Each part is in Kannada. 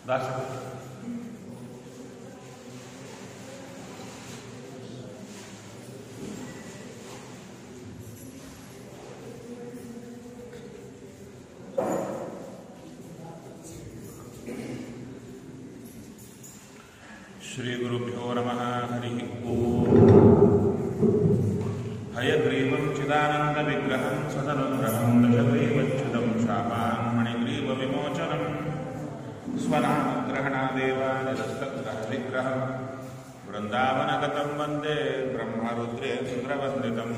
ದಾಸ ಶ್ರೀಗುರುಭ್ಯೋ ನಮಃ ಹರಿ ಓಂ ಹಯಗ್ರೀವಂ ಚಿದಾನಂದವಿಗ್ರಹಂ ಸದನುಗ್ರಹಂ ದಶಗ್ರೀವಚ್ಛುದಂ ಶಾಪಾನ್ ಮಣಿಗ್ರೀವವಿಮೋಚನಂ ಸ್ವನಾಮಗ್ರಹಣಾದೇವಾನಿರಸ್ತಗ್ರಹವಿಗ್ರಹಂ ವೃಂದಾವನಗತಂ ವಂದೇ ಬ್ರಹ್ಮರುದ್ರೇಂದ್ರವಂದಿತಂ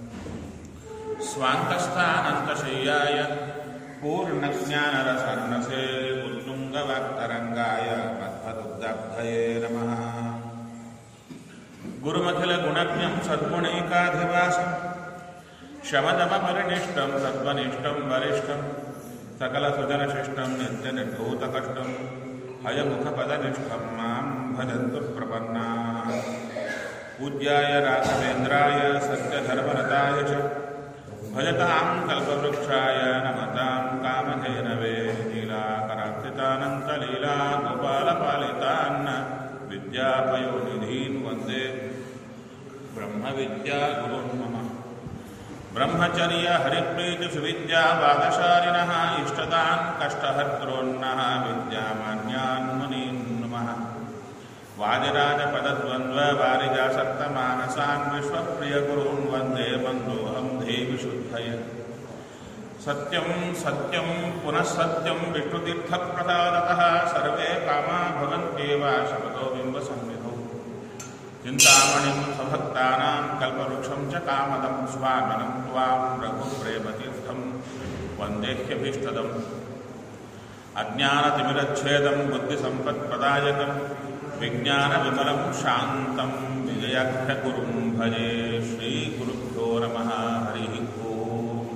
ಸ್ವಾಂತಸ್ಥಾನಂತಶಯ್ಯಾಯ ಪೂರ್ಣಜ್ಞಾನರಸರ್ಣಸೇ ಉತ್ತುಂಗವಾಕ್ತರಂಗಾಯ ಮಧ್ವದುಗ್ಧಬ್ಧಯೇ ನಮಃ ಗುರುಮಖಿಲಗುಣಜ್ಞಂ ಸದ್ಗುಣೈಕಾಧಿವಾಸಂ ಶಮದಮಪರಿನಿष्टं सद्वनिष्ठं वरिष्ठं सकलसुजनशिष्टं नित्यनिर्धूतकष्टं हयमुखपदनिष्ठं मां भजन्तु प्रपन्नाः पूज्याय राघवेन्द्राय सत्यधर्मरताय च भजतां कल्पवृक्षाय नमतां कामधेनवे नीलाकरार्थितानन्तलीला गोपालपालितान् विद्यापयोनिधीन् वन्दे ब्रह्मविद्यागुरुन् मम ब्रह्मचर्य हरिप्रीतिसुविद्या वादशालिनः इष्टदान् कष्टहर्तॄन्नः विद्यामान्यान् मुनीन् नमः वादिराजपदद्वन्द्ववारिजासक्तमानसान् विश्वप्रियगुरून् वन्दे बन्धोऽहं देवि शुद्धय सत्यं सत्यं पुनः सत्यं विष्णुतीर्थप्रसादतः सर्वे कामा भवन्त्येव शपथो बिम्बसंविधौ चिन्तामणिं स्वभक्तानां कल्पवृक्षं च कामदं स्वामिनं त्वां रघुप्रेमतीर्थं वन्देह्यभीष्टदम् अज्ञानतिमिरच्छेदं बुद्धिसम्पत्प्रदायकं विज्ञानविमलं शान्तं विजयाख्यगुरुं भजे श्रीगुरुभ्यो नमः हरिः ओम्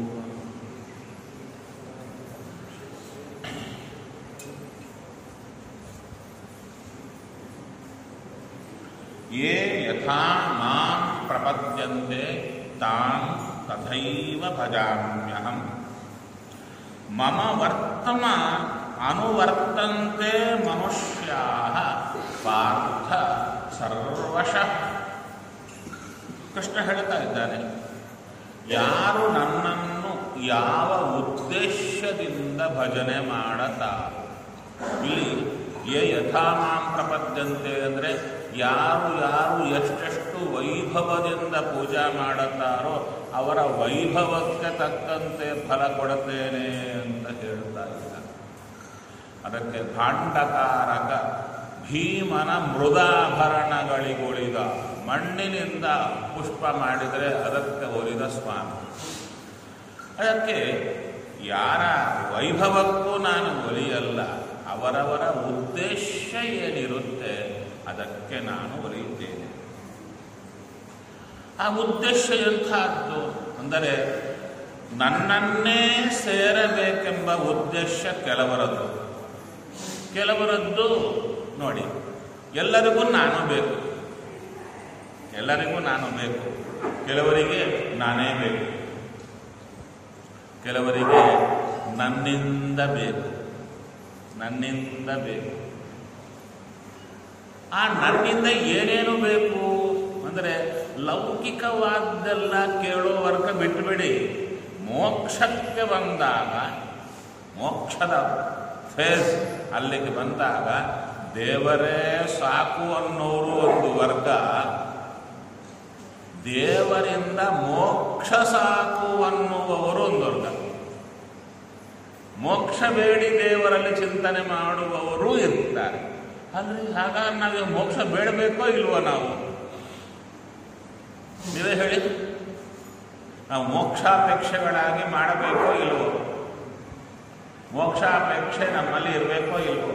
ये यथा मां प्रपद्यन्ते तां तथैव भजाम्यहम् मम वर्तम अनुवर्तन्ते मनुष्याः ಪಾರ್ಥ ಸರ್ವಶಃ ಕೃಷ್ಣ ಹೇಳ್ತಾ ಇದ್ದಾನೆ ಯಾರು ನನ್ನನ್ನು ಯಾವ ಉದ್ದೇಶದಿಂದ ಭಜನೆ ಮಾಡತಾರೋ ಇಲ್ಲಿ ಯೇ ಯಥಾ ಮಾಂ ಪ್ರಪದ್ಯಂತೆ ಅಂದರೆ ಯಾರು ಯಾರು ಎಷ್ಟೆಷ್ಟು ವೈಭವದಿಂದ ಪೂಜಾ ಮಾಡುತ್ತಾರೋ ಅವರ ವೈಭವಕ್ಕೆ ತಕ್ಕಂತೆ ಫಲ ಕೊಡುತ್ತೇನೆ ಅಂತ ಹೇಳ್ತಾ ಇದ್ದಾನೆ ಅದಕ್ಕೆ ಭಾಂಡಕಾರಕ ಭೀಮನ ಮೃದಾಭರಣಗಳಿಗೊಳಿದ ಮಣ್ಣಿನಿಂದ ಪುಷ್ಪ ಮಾಡಿದರೆ ಅದಕ್ಕೆ ಒಲಿದ ಸ್ವಾಮಿ ಅದಕ್ಕೆ ಯಾರ ವೈಭವಕ್ಕೂ ನಾನು ಒಲಿಯಲ್ಲ ಅವರವರ ಉದ್ದೇಶ ಏನಿರುತ್ತೆ ಅದಕ್ಕೆ ನಾನು ಒಲಿಯುತ್ತೇನೆ ಆ ಉದ್ದೇಶ ಎಂಥದ್ದು ಅಂದರೆ ನನ್ನನ್ನೇ ಸೇರಬೇಕೆಂಬ ಉದ್ದೇಶ ಕೆಲವರದ್ದು ಕೆಲವರದ್ದು ನೋಡಿ ಎಲ್ಲರಿಗೂ ನಾನು ಬೇಕು ಎಲ್ಲರಿಗೂ ನಾನು ಬೇಕು ಕೆಲವರಿಗೆ ನಾನೇ ಬೇಕು ಕೆಲವರಿಗೆ ನನ್ನಿಂದ ಬೇಕು ನನ್ನಿಂದ ಬೇಕು ಆ ನನ್ನಿಂದ ಏನೇನು ಬೇಕು ಅಂದರೆ ಲೌಕಿಕವಾದ್ದೆಲ್ಲ ಕೇಳೋ ವರ್ಗ ಬಿಟ್ಟುಬಿಡಿ ಮೋಕ್ಷಕ್ಕೆ ಬಂದಾಗ ಮೋಕ್ಷದ ಫೇಸ್ ಅಲ್ಲಿಗೆ ಬಂದಾಗ ದೇವರೇ ಸಾಕು ಅನ್ನೋರು ಒಂದು ವರ್ಗ ದೇವರಿಂದ ಮೋಕ್ಷ ಸಾಕು ಅನ್ನುವವರು ಒಂದು ವರ್ಗ ಮೋಕ್ಷ ಬೇಡಿ ದೇವರಲ್ಲಿ ಚಿಂತನೆ ಮಾಡುವವರು ಇರ್ತಾರೆ ಅಂದ್ರೆ ಹಾಗಾಗಿ ನಾವು ಮೋಕ್ಷ ಬೇಡಬೇಕೋ ಇಲ್ವೋ ನಾವು ನೀವೇ ಹೇಳಿ ನಾವು ಮೋಕ್ಷಾಪೇಕ್ಷೆಗಳಾಗಿ ಮಾಡಬೇಕೋ ಇಲ್ವೋ ಮೋಕ್ಷಾಪೇಕ್ಷೆ ನಮ್ಮಲ್ಲಿ ಇರಬೇಕೋ ಇಲ್ವೋ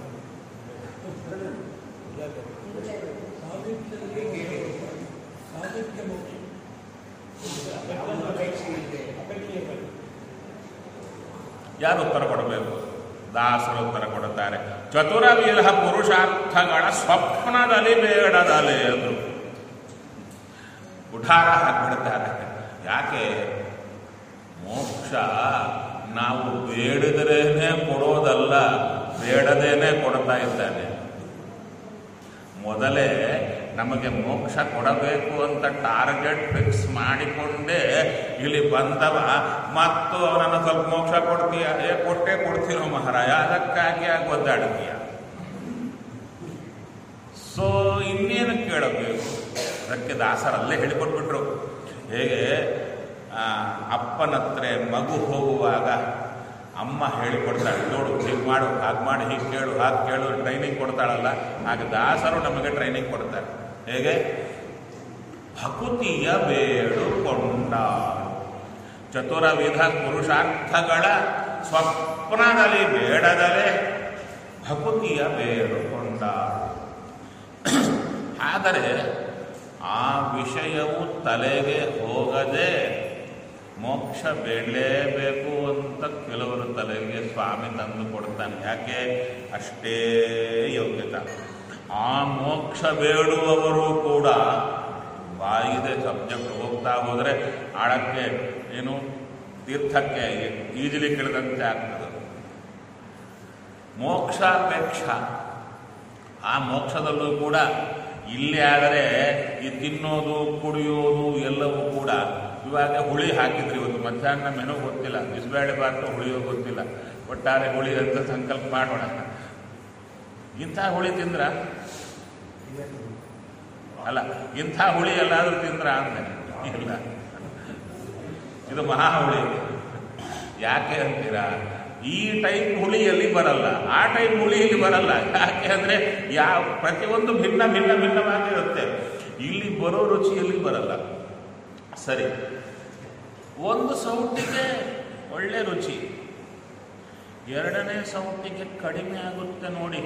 ಯಾರು ಉತ್ತರ ಕೊಡಬೇಕು ದಾಸರು ಉತ್ತರ ಕೊಡುತ್ತಾರೆ ಚತುರವಿಧ ಪುರುಷಾರ್ಥಗಳ ಸ್ವಪ್ನದಲ್ಲಿ ಬೇಡದಲೆ ಅದು ಉಠಾರ ಹಾಕ್ಬಿಡ್ತಾರೆ ಯಾಕೆ ಮೋಕ್ಷ ನಾವು ಬೇಡಿದ್ರೇನೆ ಕೊಡೋದಲ್ಲ ಬೇಡದೇನೆ ಕೊಡ್ತಾ ಇದ್ದಾನೆ ಮೊದಲೇ ನಮಗೆ ಮೋಕ್ಷ ಕೊಡಬೇಕು ಅಂತ ಟಾರ್ಗೆಟ್ ಫಿಕ್ಸ್ ಮಾಡಿಕೊಂಡೇ ಇಲ್ಲಿ ಬಂದವ ಮತ್ತು ಅವನನ್ನು ಸ್ವಲ್ಪ ಮೋಕ್ಷ ಕೊಡ್ತೀಯ ಏ ಕೊಟ್ಟೆ ಕೊಡ್ತೀನೋ ಮಹಾರಾಯ ಅದಕ್ಕಾಗಿ ಆಗಿ ಒದ್ದಾಡ್ತೀಯ ಸೊ ಇನ್ನೇನು ಕೇಳಬೇಕು ಅದಕ್ಕೆ ದಾಸರಲ್ಲೇ ಹೇಳಿಕೊಟ್ಬಿಟ್ರು ಹೇಗೆ ಆ, ಅಪ್ಪನತ್ರ ಮಗು ಹೋಗುವಾಗ ಅಮ್ಮ ಹೇಳಿಕೊಡ್ತಾಳೆ ನೋಡು ಹೀಗೆ ಮಾಡು ಹಾಗೆ ಮಾಡಿ ಹೀಗೆ ಕೇಳು ಹಾಗೆ ಕೇಳು ಟ್ರೈನಿಂಗ್ ಕೊಡ್ತಾಳಲ್ಲ ಹಾಗೆ ದಾಸರು ನಮಗೆ ಟ್ರೈನಿಂಗ್ ಕೊಡ್ತಾರೆ ಹೇಗೆ ಭಕುತಿಯ ಬೇಡುಕೊಂಡ ಚತುರವಿಧ ಪುರುಷಾರ್ಥಗಳ ಸ್ವಪ್ನದಲ್ಲಿ ಬೇಡದಲೇ ಭಕುತಿಯ ಬೇಡುಕೊಂಡ ಆದರೆ ಆ ವಿಷಯವು ತಲೆಗೆ ಹೋಗದೆ ಮೋಕ್ಷ ಬೇಡಲೇಬೇಕು ಅಂತ ಕೆಲವರು ತಲೆಗೆ ಸ್ವಾಮಿ ತಂದು ಕೊಡ್ತಾನೆ ಯಾಕೆ ಅಷ್ಟೇ ಯೋಗ್ಯತೆ ಆ ಮೋಕ್ಷ ಬೇಡುವವರು ಕೂಡ ಬಾಯಿದೆ ಸಬ್ಜೆಕ್ಟ್ ಹೋಗ್ತಾ ಹೋದರೆ ಆಳಕ್ಕೆ ಏನು ತೀರ್ಥಕ್ಕೆ ಈಜಲಿ ಕೆಳದಂತೆ ಆಗ್ತದೆ ಮೋಕ್ಷಾಪೇಕ್ಷ ಆ ಮೋಕ್ಷದಲ್ಲೂ ಕೂಡ ಇಲ್ಲಿ ಆದರೆ ಈ ತಿನ್ನೋದು ಕುಡಿಯೋದು ಎಲ್ಲವೂ ಕೂಡ ಇವಾಗ ಹುಳಿ ಹಾಕಿದ್ರಿ ಇವತ್ತು ಮಧ್ಯಾಹ್ನ ಮೆನು ಗೊತ್ತಿಲ್ಲ ಬಿಸಿಬೇಳೆ ಬಾತು ಹುಳಿಯೋ ಗೊತ್ತಿಲ್ಲ ಒಟ್ಟಾರೆ ಹುಳಿ ಅಂತ ಸಂಕಲ್ಪ ಮಾಡೋಣ ಇಂಥ ಹುಳಿ ತಿಂದ್ರ ಅಲ್ಲ ಇಂಥ ಹುಳಿ ಎಲ್ಲಾದ್ರೂ ತಿಂದ್ರ ಅಂದೆ ಇಲ್ಲ ಇದು ಮಹಾ ಹುಳಿ ಯಾಕೆ ಅಂತೀರಾ ಈ ಟೈಪ್ ಹುಳಿ ಎಲ್ಲಿ ಬರಲ್ಲ ಆ ಟೈಪ್ ಹುಳಿ ಇಲ್ಲಿ ಬರಲ್ಲ ಯಾಕೆ ಅಂದ್ರೆ ಯಾವ ಪ್ರತಿಯೊಂದು ಭಿನ್ನ ಭಿನ್ನ ಭಿನ್ನವಾಗಿರುತ್ತೆ ಇಲ್ಲಿ ಬರೋ ರುಚಿ ಎಲ್ಲಿ ಬರಲ್ಲ ಸರಿ ಒಂದು ಸೌಟಿಗೆ ಒಳ್ಳೆ ರುಚಿ ಎರಡನೇ ಸೌಟಿಗೆ ಕಡಿಮೆ ಆಗುತ್ತೆ ನೋಡಿ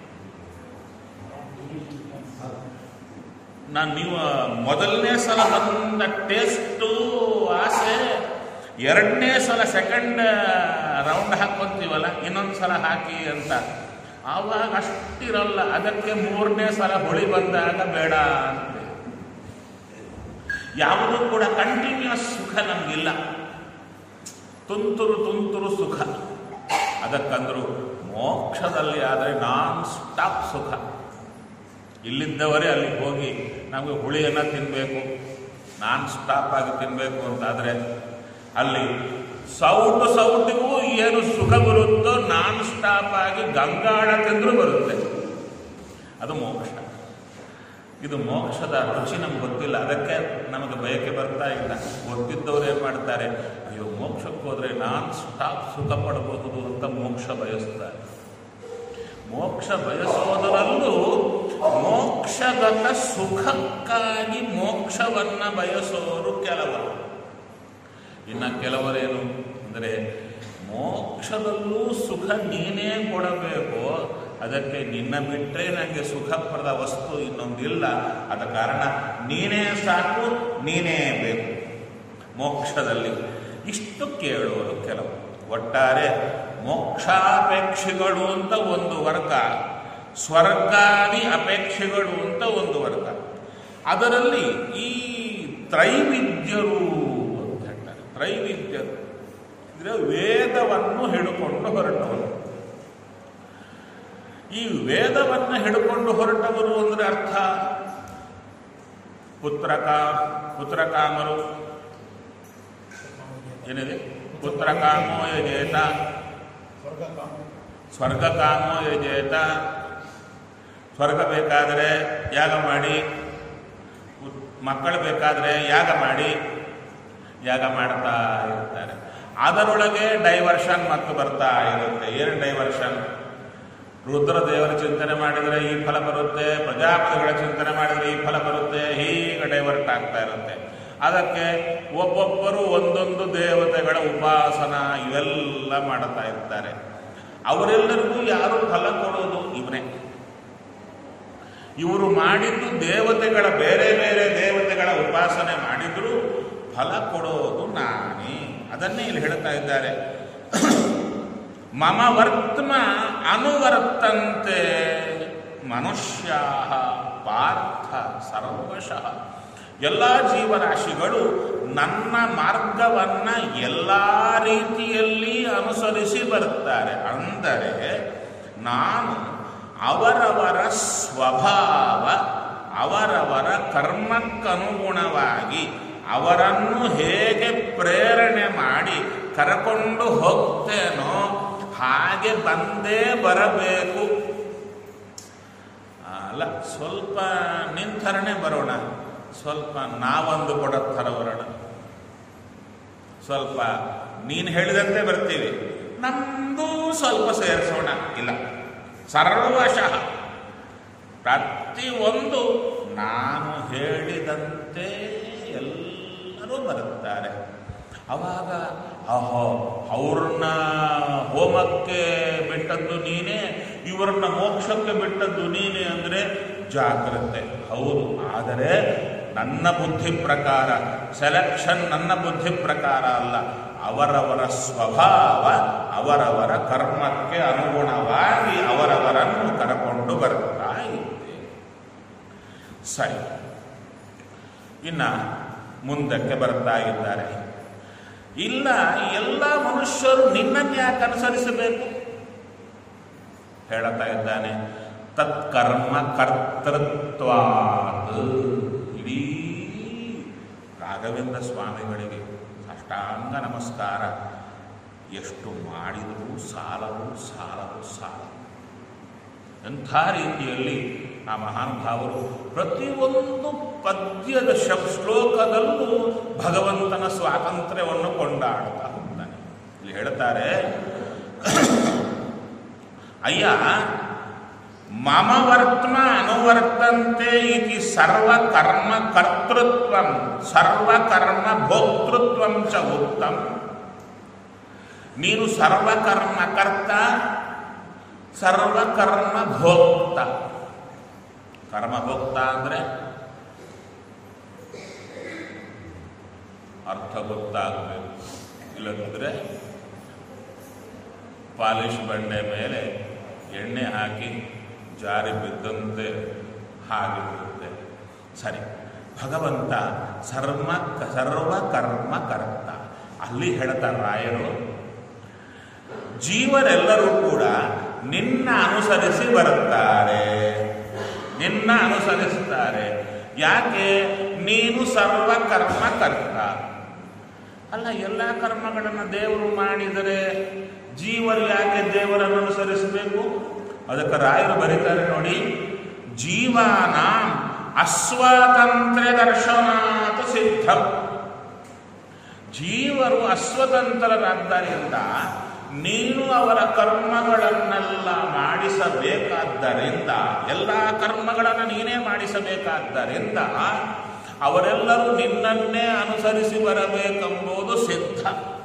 ನಾನು ನೀವು ಮೊದಲನೇ ಸಲ ಬಂದ ಟೇಸ್ಟು ಆಸೆ ಎರಡನೇ ಸಲ ಸೆಕೆಂಡ್ ರೌಂಡ್ ಹಾಕೊಂತೀವಲ್ಲ ಇನ್ನೊಂದು ಸಲ ಹಾಕಿ ಅಂತ ಆವಾಗ ಅಷ್ಟಿರಲ್ಲ ಅದಕ್ಕೆ ಮೂರನೇ ಸಲ ಹೊಳಿ ಬಂದಾಗ ಬೇಡ ಅಂತ ಯಾವುದೂ ಕೂಡ ಕಂಟಿನ್ಯೂಸ್ ಸುಖ ನಮಗಿಲ್ಲ ತುಂತುರು ತುಂತುರು ಸುಖ ಅದಕ್ಕಂದ್ರು ಮೋಕ್ಷದಲ್ಲಿ ಆದರೆ ನಾನ್ ಸ್ಟಾಪ್ ಸುಖ ಇಲ್ಲಿದ್ದವರೇ ಅಲ್ಲಿಗೆ ಹೋಗಿ ನಮಗೆ ಹುಳಿಯನ್ನು ತಿನ್ನಬೇಕು ನಾನ್ ಸ್ಟಾಪ್ ಆಗಿ ತಿನ್ನಬೇಕು ಅಂತಾದರೆ ಅಲ್ಲಿ ಸೌಟು ಸೌಟಿಗೂ ಏನು ಸುಖ ಬರುತ್ತೋ ನಾನ್ ಸ್ಟಾಪ್ ಆಗಿ ಗಂಗಾಳ ತಿಂದರೂ ಬರುತ್ತೆ ಅದು ಮೋಕ್ಷ ಇದು ಮೋಕ್ಷದ ರುಚಿ ನಮ್ಗೆ ಗೊತ್ತಿಲ್ಲ ಅದಕ್ಕೆ ನಮಗೆ ಬಯಕೆ ಬರ್ತಾ ಇಲ್ಲ ಗೊತ್ತಿದ್ದವ್ರು ಏನು ಮಾಡ್ತಾರೆ ಅಯ್ಯೋ ಮೋಕ್ಷಕ್ಕೆ ಹೋದರೆ ನಾನ್ ಸ್ಟಾಪ್ ಸುಖ ಪಡಬಹುದು ಅಂತ ಮೋಕ್ಷ ಬಯಸ್ತಾರೆ ಮೋಕ್ಷ ಬಯಸೋದರಲ್ಲೂ ಮೋಕ್ಷಗತ ಸುಖಕ್ಕಾಗಿ ಮೋಕ್ಷವನ್ನ ಬಯಸೋರು ಕೆಲವರು ಇನ್ನು ಕೆಲವರೇನು ಅಂದರೆ ಮೋಕ್ಷದಲ್ಲೂ ಸುಖ ನೀನೇ ಕೊಡಬೇಕು ಅದಕ್ಕೆ ನಿನ್ನ ಬಿಟ್ಟರೆ ನನಗೆ ಸುಖಪ್ರದ ವಸ್ತು ಇನ್ನೊಂದಿಲ್ಲ ಆದ ಕಾರಣ ನೀನೇ ಸಾಕು ನೀನೇ ಬೇಕು ಮೋಕ್ಷದಲ್ಲಿ ಇಷ್ಟು ಕೇಳೋರು ಕೆಲವು ಒಟ್ಟಾರೆ ಮೋಕ್ಷಾಪೇಕ್ಷಿಗಳು ಅಂತ ಒಂದು ವರ್ಗ ಸ್ವರ್ಗಾದಿ ಅಪೇಕ್ಷೆಗಳು ಅಂತ ಒಂದು ವರ್ಗ ಅದರಲ್ಲಿ ಈ ತ್ರೈವಿದ್ಯರು ಅಂತ ಹೇಳ್ತಾರೆ ತ್ರೈವಿದ್ಯರು ಅಂದರೆ ವೇದವನ್ನು ಹಿಡ್ಕೊಂಡು ಹೊರಟವರು ಈ ವೇದವನ್ನು ಹಿಡ್ಕೊಂಡು ಹೊರಟವರು ಅಂದ್ರೆ ಅರ್ಥ ಪುತ್ರಕ ಪುತ್ರಕಾಮರು ಏನಿದೆ ಪುತ್ರಕಾಮೋ ಯಜೇತ ಸ್ವರ್ಗಕಾಮೋ ಯಜೇತ ಸ್ವರ್ಗ ಬೇಕಾದರೆ ಯಾಗ ಮಾಡಿ ಮಕ್ಕಳು ಬೇಕಾದರೆ ಯಾಗ ಮಾಡಿ ಯಾಗ ಮಾಡ್ತಾ ಇರ್ತಾರೆ ಅದರೊಳಗೆ ಡೈವರ್ಷನ್ ಮತ್ತು ಬರ್ತಾ ಇರುತ್ತೆ ಏನು ಡೈವರ್ಷನ್ ರುದ್ರ ದೇವರ ಚಿಂತನೆ ಮಾಡಿದರೆ ಈ ಫಲ ಬರುತ್ತೆ ಪ್ರಜಾಪತಿಗಳ ಚಿಂತನೆ ಮಾಡಿದರೆ ಈ ಫಲ ಬರುತ್ತೆ ಹೀಗೆ ಡೈವರ್ಟ್ ಆಗ್ತಾ ಇರುತ್ತೆ ಅದಕ್ಕೆ ಒಬ್ಬೊಬ್ಬರು ಒಂದೊಂದು ದೇವತೆಗಳ ಉಪಾಸನ ಇವೆಲ್ಲ ಮಾಡುತ್ತಾ ಇರ್ತಾರೆ ಅವರೆಲ್ಲರಿಗೂ ಯಾರು ಫಲ ಕೊಡೋದು ಇವನೇ ಇವರು ಮಾಡಿದ್ದು ದೇವತೆಗಳ ಬೇರೆ ಬೇರೆ ದೇವತೆಗಳ ಉಪಾಸನೆ ಮಾಡಿದ್ರು ಫಲ ಕೊಡೋದು ನಾನೇ ಅದನ್ನೇ ಇಲ್ಲಿ ಹೇಳ್ತಾ ಇದ್ದಾರೆ ಮಮ ವರ್ತಮ ಅನುವರ್ತಂತೆ ಮನುಷ್ಯ ಪಾರ್ಥ ಸರ್ವಶಃ ಎಲ್ಲ ಜೀವರಾಶಿಗಳು ನನ್ನ ಮಾರ್ಗವನ್ನ ಎಲ್ಲ ರೀತಿಯಲ್ಲಿ ಅನುಸರಿಸಿ ಬರ್ತಾರೆ ಅಂದರೆ ನಾನು ಅವರವರ ಸ್ವಭಾವ ಅವರವರ ಕರ್ಮಕ್ಕನುಗುಣವಾಗಿ ಅವರನ್ನು ಹೇಗೆ ಪ್ರೇರಣೆ ಮಾಡಿ ಕರಕೊಂಡು ಹೋಗ್ತೇನೋ ಹಾಗೆ ಬಂದೇ ಬರಬೇಕು ಅಲ್ಲ ಸ್ವಲ್ಪ ನಿಂತರನೆ ಬರೋಣ ಸ್ವಲ್ಪ ನಾವೊಂದು ಕೊಡೋ ಥರ ಬರೋಣ ಸ್ವಲ್ಪ ನೀನು ಹೇಳಿದಂತೆ ಬರ್ತೀವಿ ನಮ್ದು ಸ್ವಲ್ಪ ಸೇರಿಸೋಣ ಇಲ್ಲ ಸರ್ವಶಃ ಪ್ರತಿಯೊಂದು ನಾನು ಹೇಳಿದಂತೆ ಎಲ್ಲರೂ ಬರುತ್ತಾರೆ ಅವಾಗ ಅಹೋ ಅವ್ರನ್ನ ಹೋಮಕ್ಕೆ ಬಿಟ್ಟದ್ದು ನೀನೇ ಇವ್ರನ್ನ ಮೋಕ್ಷಕ್ಕೆ ಬಿಟ್ಟದ್ದು ನೀನೇ ಅಂದರೆ ಜಾಗ್ರತೆ ಹೌದು ಆದರೆ ನನ್ನ ಬುದ್ಧಿ ಪ್ರಕಾರ ಸೆಲೆಕ್ಷನ್ ನನ್ನ ಬುದ್ಧಿ ಪ್ರಕಾರ ಅಲ್ಲ ಅವರವರ ಸ್ವಭಾವ ಅವರವರ ಕರ್ಮಕ್ಕೆ ಅನುಗುಣವಾಗಿ ಅವರವರನ್ನು ಕರಕೊಂಡು ಬರ್ತಾ ಇದ್ದೆ ಸರಿ ಇನ್ನ ಮುಂದಕ್ಕೆ ಬರ್ತಾ ಇದ್ದಾರೆ ಇಲ್ಲ ಎಲ್ಲ ಮನುಷ್ಯರು ನಿನ್ನನ್ನು ಯಾಕೆ ಅನುಸರಿಸಬೇಕು ಹೇಳುತ್ತಾ ಇದ್ದಾನೆ ತತ್ಕರ್ಮ ಕರ್ತೃತ್ವಾತ್ ಇಡೀ ರಾಘವೇಂದ್ರ ಸ್ವಾಮಿಗಳಿಗೆ ಅಷ್ಟಾಂಗ ನಮಸ್ಕಾರ ಎಷ್ಟು ಮಾಡಿದರೂ ಸಾಲವು ಸಾಲವು ಸಾಲ ಎಂಥ ರೀತಿಯಲ್ಲಿ ಆ ಮಹಾನುಭಾವರು ಪ್ರತಿಯೊಂದು ಪದ್ಯದ ಶಬ್ ಶ್ಲೋಕದಲ್ಲೂ ಭಗವಂತನ ಸ್ವಾತಂತ್ರ್ಯವನ್ನು ಕೊಂಡಾಡ್ತಾ ಹೋಗ್ತಾನೆ ಇಲ್ಲಿ ಹೇಳ್ತಾರೆ ಅಯ್ಯ ಮಮ ವರ್ತ್ಮ ಅನುವರ್ತಂತೆ ಇತಿ ಸರ್ವಕರ್ಮ ಕರ್ತೃತ್ವ ಸರ್ವಕರ್ಮ ಭೋಕ್ತೃತ್ವಂ ಚ ಉತ್ತಮ ನೀನು ಸರ್ವಕರ್ಮ ಕರ್ತ ಸರ್ವಕರ್ಮ ಭೋಕ್ತ ಕರ್ಮ ಭೋಕ್ತ ಅಂದರೆ ಅರ್ಥ ಗೊತ್ತಾಗಬೇಕು ಇಲ್ಲದಿದ್ದರೆ ಪಾಲಿಶ್ ಬಂಡೆ ಮೇಲೆ ಎಣ್ಣೆ ಹಾಕಿ ಜಾರಿ ಬಿದ್ದಂತೆ ಹಾಗೆ ಬಿಡುತ್ತೆ ಸರಿ ಭಗವಂತ ಸರ್ವ ಸರ್ವ ಕರ್ಮ ಕರ್ತ ಅಲ್ಲಿ ಹೇಳ್ತಾರೆ ರಾಯರು ಜೀವರೆಲ್ಲರೂ ಕೂಡ ನಿನ್ನ ಅನುಸರಿಸಿ ಬರುತ್ತಾರೆ ನಿನ್ನ ಅನುಸರಿಸುತ್ತಾರೆ ಯಾಕೆ ನೀನು ಸರ್ವ ಕರ್ಮ ಕರ್ತ ಅಲ್ಲ ಎಲ್ಲ ಕರ್ಮಗಳನ್ನು ದೇವರು ಮಾಡಿದರೆ ಜೀವರು ಯಾಕೆ ದೇವರನ್ನು ಅನುಸರಿಸಬೇಕು ಅದಕ್ಕೆ ರಾಯರು ಬರೀತಾರೆ ನೋಡಿ ಜೀವಾನ ಅಸ್ವಾತಂತ್ರ್ಯ ದರ್ಶನಾಥ ಸಿದ್ಧಂ ಜೀವರು ಅಸ್ವತಂತ್ರರಾದ್ದರಿಂದ ನೀನು ಅವರ ಕರ್ಮಗಳನ್ನೆಲ್ಲ ಮಾಡಿಸಬೇಕಾದ್ದರಿಂದ ಎಲ್ಲ ಕರ್ಮಗಳನ್ನು ನೀನೇ ಮಾಡಿಸಬೇಕಾದ್ದರಿಂದ ಅವರೆಲ್ಲರೂ ನಿನ್ನನ್ನೇ ಅನುಸರಿಸಿ ಬರಬೇಕೆಂಬುದು ಸಿದ್ಧ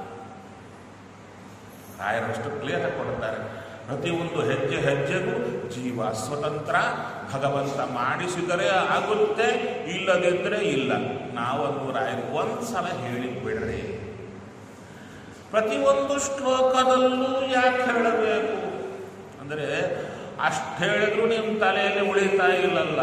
ರಾಯರಷ್ಟು ಕ್ಲಿಯರ್ ಆಗಿ ಕೊಡುತ್ತಾರೆ ಪ್ರತಿಯೊಂದು ಹೆಜ್ಜೆ ಹೆಜ್ಜೆಗೂ ಜೀವ ಸ್ವತಂತ್ರ ಭಗವಂತ ಮಾಡಿಸಿದರೆ ಆಗುತ್ತೆ ಇಲ್ಲದಿದ್ದರೆ ಇಲ್ಲ ನಾವೊಂದು ರಾಯರು ಒಂದ್ಸಲ ಹೇಳಿ ಬಿಡ್ರಿ ಪ್ರತಿಯೊಂದು ಶ್ಲೋಕದಲ್ಲೂ ಯಾಕೆ ಹೇಳಬೇಕು ಅಂದರೆ ಅಷ್ಟು ಹೇಳಿದ್ರು ನಿಮ್ಮ ತಲೆಯಲ್ಲಿ ಉಳಿತಾ ಇಲ್ಲಲ್ಲ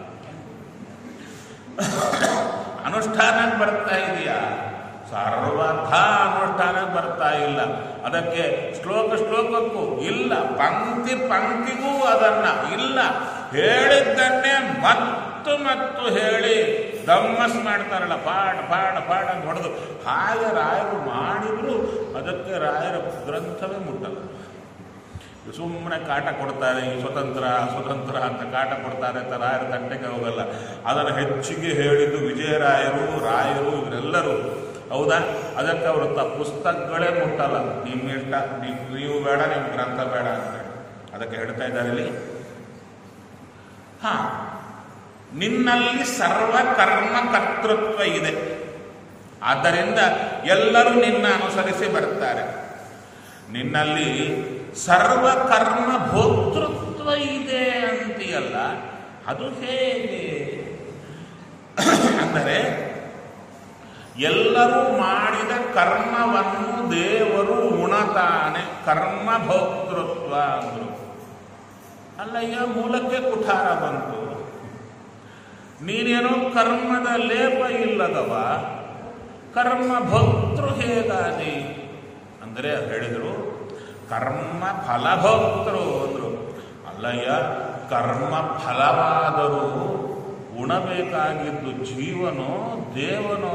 ಅನುಷ್ಠಾನಕ್ಕೆ ಬರ್ತಾ ಇದೆಯಾ ಸರ್ವಥ ಅನುಷ್ಠಾನಕ್ಕೆ ಬರ್ತಾ ಇಲ್ಲ ಅದಕ್ಕೆ ಶ್ಲೋಕ ಶ್ಲೋಕಕ್ಕೂ ಇಲ್ಲ ಪಂಕ್ತಿ ಪಂಕ್ತಿಗೂ ಅದನ್ನ ಇಲ್ಲ ಹೇಳಿದ್ದನ್ನೇ ಮತ್ತು ಮತ್ತು ಹೇಳಿ ದಮ್ಮಸ್ ಮಾಡ್ತಾರಲ್ಲ ಪಾಠ ಪಾಠ ಪಾಠ ಅಂತ ಹೊಡೆದು ಹಾಗೆ ರಾಯರು ಮಾಡಿದ್ರು ಅದಕ್ಕೆ ರಾಯರ ಗ್ರಂಥವೇ ಮುಟ್ಟಲ್ಲ ಸುಮ್ಮನೆ ಕಾಟ ಕೊಡ್ತಾರೆ ಈ ಸ್ವತಂತ್ರ ಸ್ವತಂತ್ರ ಅಂತ ಕಾಟ ಕೊಡ್ತಾರೆ ಅಂತ ರಾಯರ ತಂಟೆಗೆ ಹೋಗಲ್ಲ ಅದನ್ನು ಹೆಚ್ಚಿಗೆ ಹೇಳಿದ್ದು ವಿಜಯರಾಯರು ರಾಯರು ಇವರೆಲ್ಲರೂ ಹೌದಾ ಅದಕ್ಕೆ ಅವರು ತ ಪುಸ್ತಕಗಳೇ ಮುಟ್ಟಲ್ಲ ನಿಮ್ಮ ಇಷ್ಟ ನಿಮ್ ನೀವು ಬೇಡ ನಿಮ್ಮ ಗ್ರಂಥ ಬೇಡ ಅಂತ ಅದಕ್ಕೆ ಹೇಳ್ತಾ ಇದ್ದಾರೆ ಇಲ್ಲಿ ಹಾ ನಿನ್ನಲ್ಲಿ ಸರ್ವ ಕರ್ಮ ಕರ್ತೃತ್ವ ಇದೆ ಆದ್ದರಿಂದ ಎಲ್ಲರೂ ನಿನ್ನ ಅನುಸರಿಸಿ ಬರ್ತಾರೆ ನಿನ್ನಲ್ಲಿ ಸರ್ವ ಕರ್ಮ ಭೋಕ್ತೃತ್ವ ಇದೆ ಅಂತೀಯಲ್ಲ ಅದು ಹೇಗೆ ಅಂದರೆ ಎಲ್ಲರೂ ಮಾಡಿದ ಕರ್ಮವನ್ನು ದೇವರು ಉಣತಾನೆ ಕರ್ಮ ಭೋಕ್ತೃತ್ವ ಅಂದರು ಅಲ್ಲಯ್ಯ ಮೂಲಕ್ಕೆ ಕುಠಾರ ಬಂತು ನೀನೇನೋ ಕರ್ಮದ ಲೇಪ ಇಲ್ಲದವ ಕರ್ಮ ಭೋಕ್ತೃ ಹೇಗಾದಿ ಅಂದರೆ ಹೇಳಿದರು ಕರ್ಮ ಫಲಭೋಕ್ತರು ಅಂದರು ಅಲ್ಲಯ್ಯ ಕರ್ಮ ಫಲವಾದರೂ ಉಣಬೇಕಾಗಿದ್ದು ಜೀವನೋ ದೇವನೋ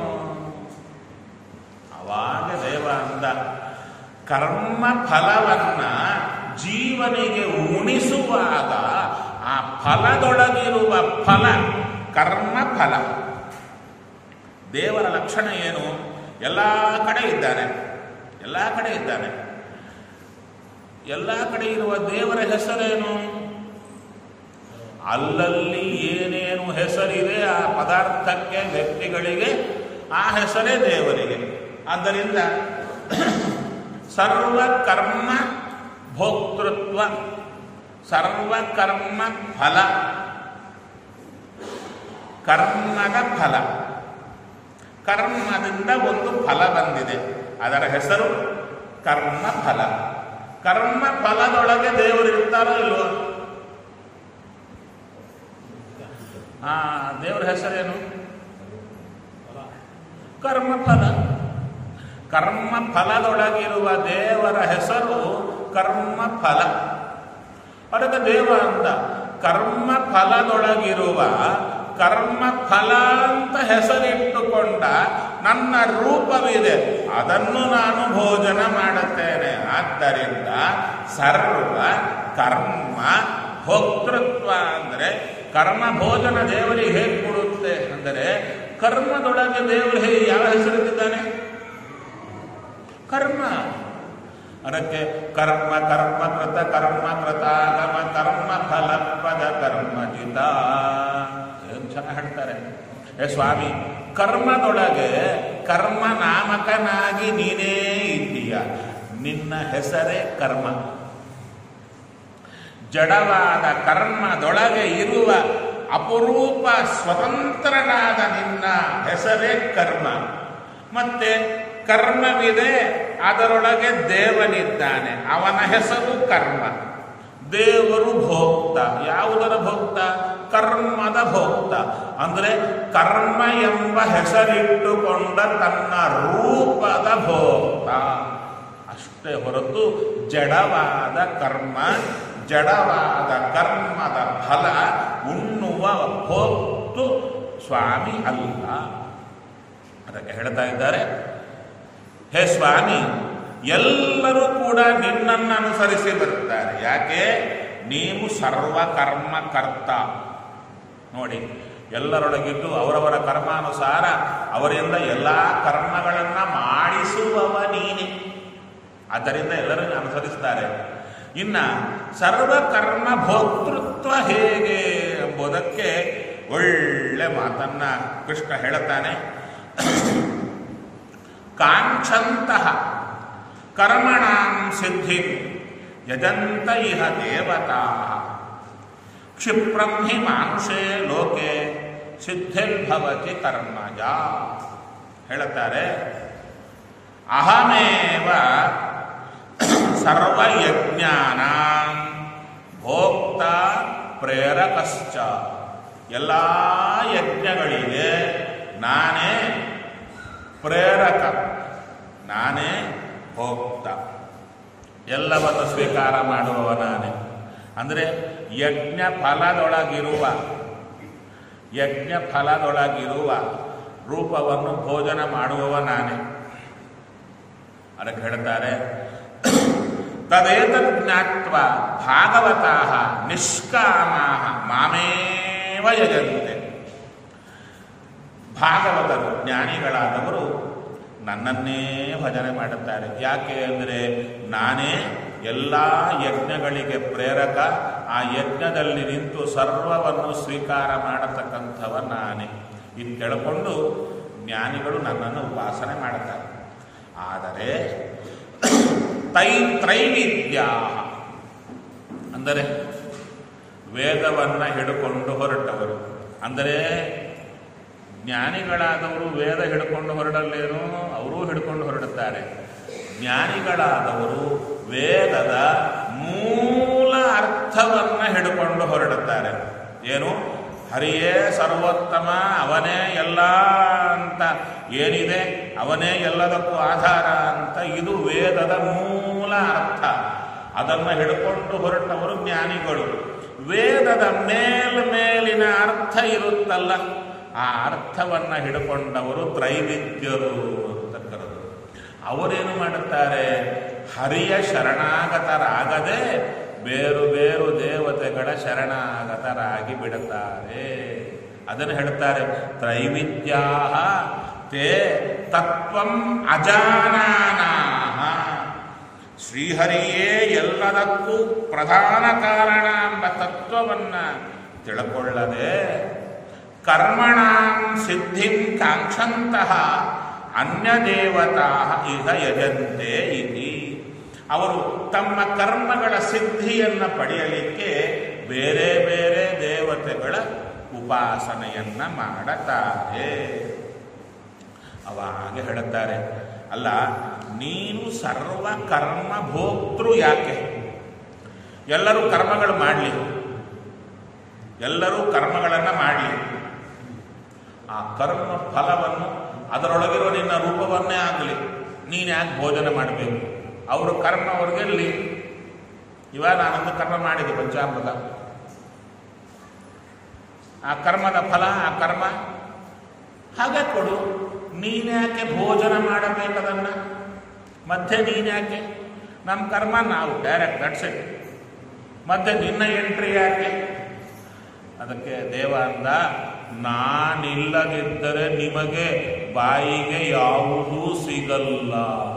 ಅವಾಗ ದೇವ ಅಂದ ಕರ್ಮ ಫಲವನ್ನ ಜೀವನಿಗೆ ಉಣಿಸುವಾಗ ಆ ಫಲದೊಳಗಿರುವ ಫಲ ಕರ್ಮ ಫಲ ದೇವರ ಲಕ್ಷಣ ಏನು ಎಲ್ಲ ಕಡೆ ಇದ್ದಾನೆ ಎಲ್ಲ ಕಡೆ ಇದ್ದಾನೆ ಎಲ್ಲ ಕಡೆ ಇರುವ ದೇವರ ಹೆಸರೇನು ಅಲ್ಲಲ್ಲಿ ಏನೇನು ಹೆಸರಿದೆ ಆ ಪದಾರ್ಥಕ್ಕೆ ವ್ಯಕ್ತಿಗಳಿಗೆ ಆ ಹೆಸರೇ ದೇವರಿಗೆ ಆದ್ದರಿಂದ ಸರ್ವ ಕರ್ಮ ಭೋಕ್ತೃತ್ವ ಸರ್ವ ಕರ್ಮ ಫಲ ಕರ್ಮದ ಫಲ ಕರ್ಮದಿಂದ ಒಂದು ಫಲ ಬಂದಿದೆ ಅದರ ಹೆಸರು ಕರ್ಮ ಫಲ ಕರ್ಮ ಫಲದೊಳಗೆ ದೇವರು ಇರ್ತಾರೋ ಇಲ್ವೋ ಆ ದೇವರ ಹೆಸರೇನು ಕರ್ಮಫಲ ಕರ್ಮ ಫಲದೊಳಗಿರುವ ದೇವರ ಹೆಸರು ಕರ್ಮ ಫಲ ಅದಕ್ಕೆ ದೇವ ಅಂತ ಕರ್ಮ ಫಲದೊಳಗಿರುವ ಕರ್ಮ ಫಲ ಅಂತ ಹೆಸರಿಟ್ಟುಕೊಂಡ ನನ್ನ ರೂಪವಿದೆ ಅದನ್ನು ನಾನು ಭೋಜನ ಮಾಡುತ್ತೇನೆ ಆದ್ದರಿಂದ ಸರ್ವ ಕರ್ಮ ಭೋಕ್ತೃತ್ವ ಅಂದರೆ ಕರ್ಮ ಭೋಜನ ದೇವರಿಗೆ ಹೇಗೆ ಕೊಡುತ್ತೆ ಅಂದರೆ ಕರ್ಮದೊಳಗೆ ದೇವರು ಹೇಗೆ ಯಾವ ಹೆಸರಿಟ್ಟಿದ್ದಾನೆ ಕರ್ಮ ಅದಕ್ಕೆ ಕರ್ಮ ಕರ್ಮ ಕೃತ ಕರ್ಮ ಕೃತಾಗಮ ಕರ್ಮ ಫಲಪದ ಕರ್ಮಜಿತ ಏನು ಚೆನ್ನಾಗಿ ಹೇಳ್ತಾರೆ ಏ ಸ್ವಾಮಿ ಕರ್ಮದೊಳಗೆ ಕರ್ಮ ನಾಮಕನಾಗಿ ನೀನೇ ಇದ್ದೀಯ ನಿನ್ನ ಹೆಸರೇ ಕರ್ಮ ಜಡವಾದ ಕರ್ಮದೊಳಗೆ ಇರುವ ಅಪರೂಪ ಸ್ವತಂತ್ರನಾದ ನಿನ್ನ ಹೆಸರೇ ಕರ್ಮ ಮತ್ತೆ ಕರ್ಮವಿದೆ ಅದರೊಳಗೆ ದೇವನಿದ್ದಾನೆ ಅವನ ಹೆಸರು ಕರ್ಮ ದೇವರು ಭೋಕ್ತ ಯಾವುದರ ಭೋಕ್ತ ಕರ್ಮದ ಭೋಕ್ತ ಅಂದರೆ ಕರ್ಮ ಎಂಬ ಹೆಸರಿಟ್ಟುಕೊಂಡ ತನ್ನ ರೂಪದ ಭೋಕ್ತ ಅಷ್ಟೇ ಹೊರತು ಜಡವಾದ ಕರ್ಮ ಜಡವಾದ ಕರ್ಮದ ಫಲ ಉಣ್ಣುವ ಭೋಕ್ತು ಸ್ವಾಮಿ ಅಲ್ಲ ಅದಕ್ಕೆ ಹೇಳ್ತಾ ಇದ್ದಾರೆ ಹೇ ಸ್ವಾಮಿ ಎಲ್ಲರೂ ಕೂಡ ನಿನ್ನನ್ನು ಅನುಸರಿಸಿ ಬರುತ್ತಾರೆ ಯಾಕೆ ನೀವು ಸರ್ವ ಕರ್ಮ ಕರ್ತ ನೋಡಿ ಎಲ್ಲರೊಳಗಿದ್ದು ಅವರವರ ಕರ್ಮಾನುಸಾರ ಅವರಿಂದ ಎಲ್ಲ ಕರ್ಮಗಳನ್ನ ಮಾಡಿಸುವವ ನೀನೆ ಆದ್ದರಿಂದ ಎಲ್ಲರನ್ನು ಅನುಸರಿಸ್ತಾರೆ ಇನ್ನ ಸರ್ವ ಕರ್ಮ ಭೋಕ್ತೃತ್ವ ಹೇಗೆ ಎಂಬುದಕ್ಕೆ ಒಳ್ಳೆ ಮಾತನ್ನ ಕೃಷ್ಣ ಹೇಳುತ್ತಾನೆ ಕಾಂಕ್ಷಂತಹ ಕರ್ಮಣಾಂ ಸಿದ್ಧಿ ಯಜಂತ ಇಹ ದೇವತಾ ಕ್ಷಿಪ್ರಂ ಹಿ ಮಾನುಷೇ ಲೋಕೆ ಸಿದ್ಧಿರ್ಭವತಿ ಕರ್ಮಜ ಹೇಳುತ್ತಾರೆ ಅಹಮೇವ ಸರ್ವಯಜ್ಞಾನ ಭೋಕ್ತ ಪ್ರೇರಕಶ್ಚ ಎಲ್ಲ ಯಜ್ಞಗಳಿಗೆ ನಾನೇ ಪ್ರೇರಕ ನಾನೇ ಭೋಕ್ತ ಎಲ್ಲವನ್ನು ಸ್ವೀಕಾರ ಮಾಡುವವ ನಾನೇ ಅಂದರೆ ಯಜ್ಞ ಫಲದೊಳಗಿರುವ ಯಜ್ಞ ಫಲದೊಳಗಿರುವ ರೂಪವನ್ನು ಭೋಜನ ಮಾಡುವವ ನಾನೇ ಅದಕ್ಕೆ ಹೇಳ್ತಾರೆ ತದೇತದ್ ಜ್ಞಾತ್ವ ಭಾಗವತಾ ನಿಷ್ಕಾಮಾ ಮಾಮೇವ ಯಜಂತೆ ಭಾಗವತರು ಜ್ಞಾನಿಗಳಾದವರು ನನ್ನನ್ನೇ ಭಜನೆ ಮಾಡುತ್ತಾರೆ ಯಾಕೆ ಅಂದರೆ ನಾನೇ ಎಲ್ಲ ಯಜ್ಞಗಳಿಗೆ ಪ್ರೇರಕ ಆ ಯಜ್ಞದಲ್ಲಿ ನಿಂತು ಸರ್ವವನ್ನು ಸ್ವೀಕಾರ ಮಾಡತಕ್ಕಂಥವ ನಾನೇ ಇದು ಕೇಳಿಕೊಂಡು ಜ್ಞಾನಿಗಳು ನನ್ನನ್ನು ಉಪಾಸನೆ ಮಾಡುತ್ತಾರೆ ಆದರೆ ತೈ ತ್ರೈವಿದ್ಯಾ ಅಂದರೆ ವೇದವನ್ನು ಹಿಡ್ಕೊಂಡು ಹೊರಟವರು ಅಂದರೆ ಜ್ಞಾನಿಗಳಾದವರು ವೇದ ಹಿಡ್ಕೊಂಡು ಹೊರಡಲ್ಲೇನೋ ಅವರೂ ಹಿಡ್ಕೊಂಡು ಹೊರಡುತ್ತಾರೆ ಜ್ಞಾನಿಗಳಾದವರು ವೇದದ ಮೂಲ ಅರ್ಥವನ್ನು ಹಿಡ್ಕೊಂಡು ಹೊರಡುತ್ತಾರೆ ಏನು ಹರಿಯೇ ಸರ್ವೋತ್ತಮ ಅವನೇ ಎಲ್ಲ ಅಂತ ಏನಿದೆ ಅವನೇ ಎಲ್ಲದಕ್ಕೂ ಆಧಾರ ಅಂತ ಇದು ವೇದದ ಮೂಲ ಅರ್ಥ ಅದನ್ನು ಹಿಡ್ಕೊಂಡು ಹೊರಟವರು ಜ್ಞಾನಿಗಳು ವೇದದ ಮೇಲ್ಮೇಲಿನ ಅರ್ಥ ಇರುತ್ತಲ್ಲ ಆ ಅರ್ಥವನ್ನು ಹಿಡ್ಕೊಂಡವರು ತ್ರೈವಿದ್ಯರು ಅಂತ ಕರೆದು ಅವರೇನು ಮಾಡುತ್ತಾರೆ ಹರಿಯ ಶರಣಾಗತರಾಗದೆ ಬೇರು ಬೇರು ದೇವತೆಗಳ ಶರಣಾಗತರಾಗಿ ಬಿಡುತ್ತಾರೆ ಅದನ್ನು ಹೇಳ್ತಾರೆ ತ್ರೈವಿದ್ಯಾ ತೇ ತತ್ವಂ ಅಜಾನಾನಾಹ ಶ್ರೀಹರಿಯೇ ಎಲ್ಲದಕ್ಕೂ ಪ್ರಧಾನ ಕಾರಣ ಎಂಬ ತತ್ವವನ್ನು ತಿಳ್ಕೊಳ್ಳದೆ ಕರ್ಮಣಾಂ ಸಿದ್ಧಿಂ ಕಾಂಕ್ಷಂತಹ ಅನ್ಯದೇವತಾ ಇಹ ಯಜಂತೆ ಇತಿ ಅವರು ತಮ್ಮ ಕರ್ಮಗಳ ಸಿದ್ಧಿಯನ್ನು ಪಡೆಯಲಿಕ್ಕೆ ಬೇರೆ ಬೇರೆ ದೇವತೆಗಳ ಉಪಾಸನೆಯನ್ನ ಮಾಡುತ್ತಾರೆ ಅವಾಗ ಹೇಳುತ್ತಾರೆ ಅಲ್ಲ ನೀನು ಸರ್ವ ಕರ್ಮ ಭೋಕ್ತೃ ಯಾಕೆ ಎಲ್ಲರೂ ಕರ್ಮಗಳು ಮಾಡಲಿ ಎಲ್ಲರೂ ಕರ್ಮಗಳನ್ನು ಮಾಡಲಿ ಆ ಕರ್ಮ ಫಲವನ್ನು ಅದರೊಳಗಿರೋ ನಿನ್ನ ರೂಪವನ್ನೇ ಆಗಲಿ ನೀನು ಯಾಕೆ ಭೋಜನ ಮಾಡಬೇಕು ಅವರು ಕರ್ಮ ಅವ್ರಿಗೆಲ್ಲಿ ಇವಾಗ ನಾನೊಂದು ಕರ್ಮ ಮಾಡಿದೆ ಪಂಚಾಮೃತ ಆ ಕರ್ಮದ ಫಲ ಆ ಕರ್ಮ ಹಾಗೆ ಕೊಡು ನೀನ್ಯಾಕೆ ಭೋಜನ ಮಾಡಬೇಕದನ್ನ ಮಧ್ಯೆ ನೀನ್ಯಾಕೆ ನಮ್ಮ ಕರ್ಮ ನಾವು ಡೈರೆಕ್ಟ್ ದಟ್ಸ್ ಇಟ್ ಮತ್ತೆ ನಿನ್ನ ಎಂಟ್ರಿ ಯಾಕೆ ಅದಕ್ಕೆ ದೇವ ಅಂದ ನಾನಿಲ್ಲದಿದ್ದರೆ ನಿಮಗೆ ಬಾಯಿಗೆ ಯಾವುದೂ ಸಿಗಲ್ಲ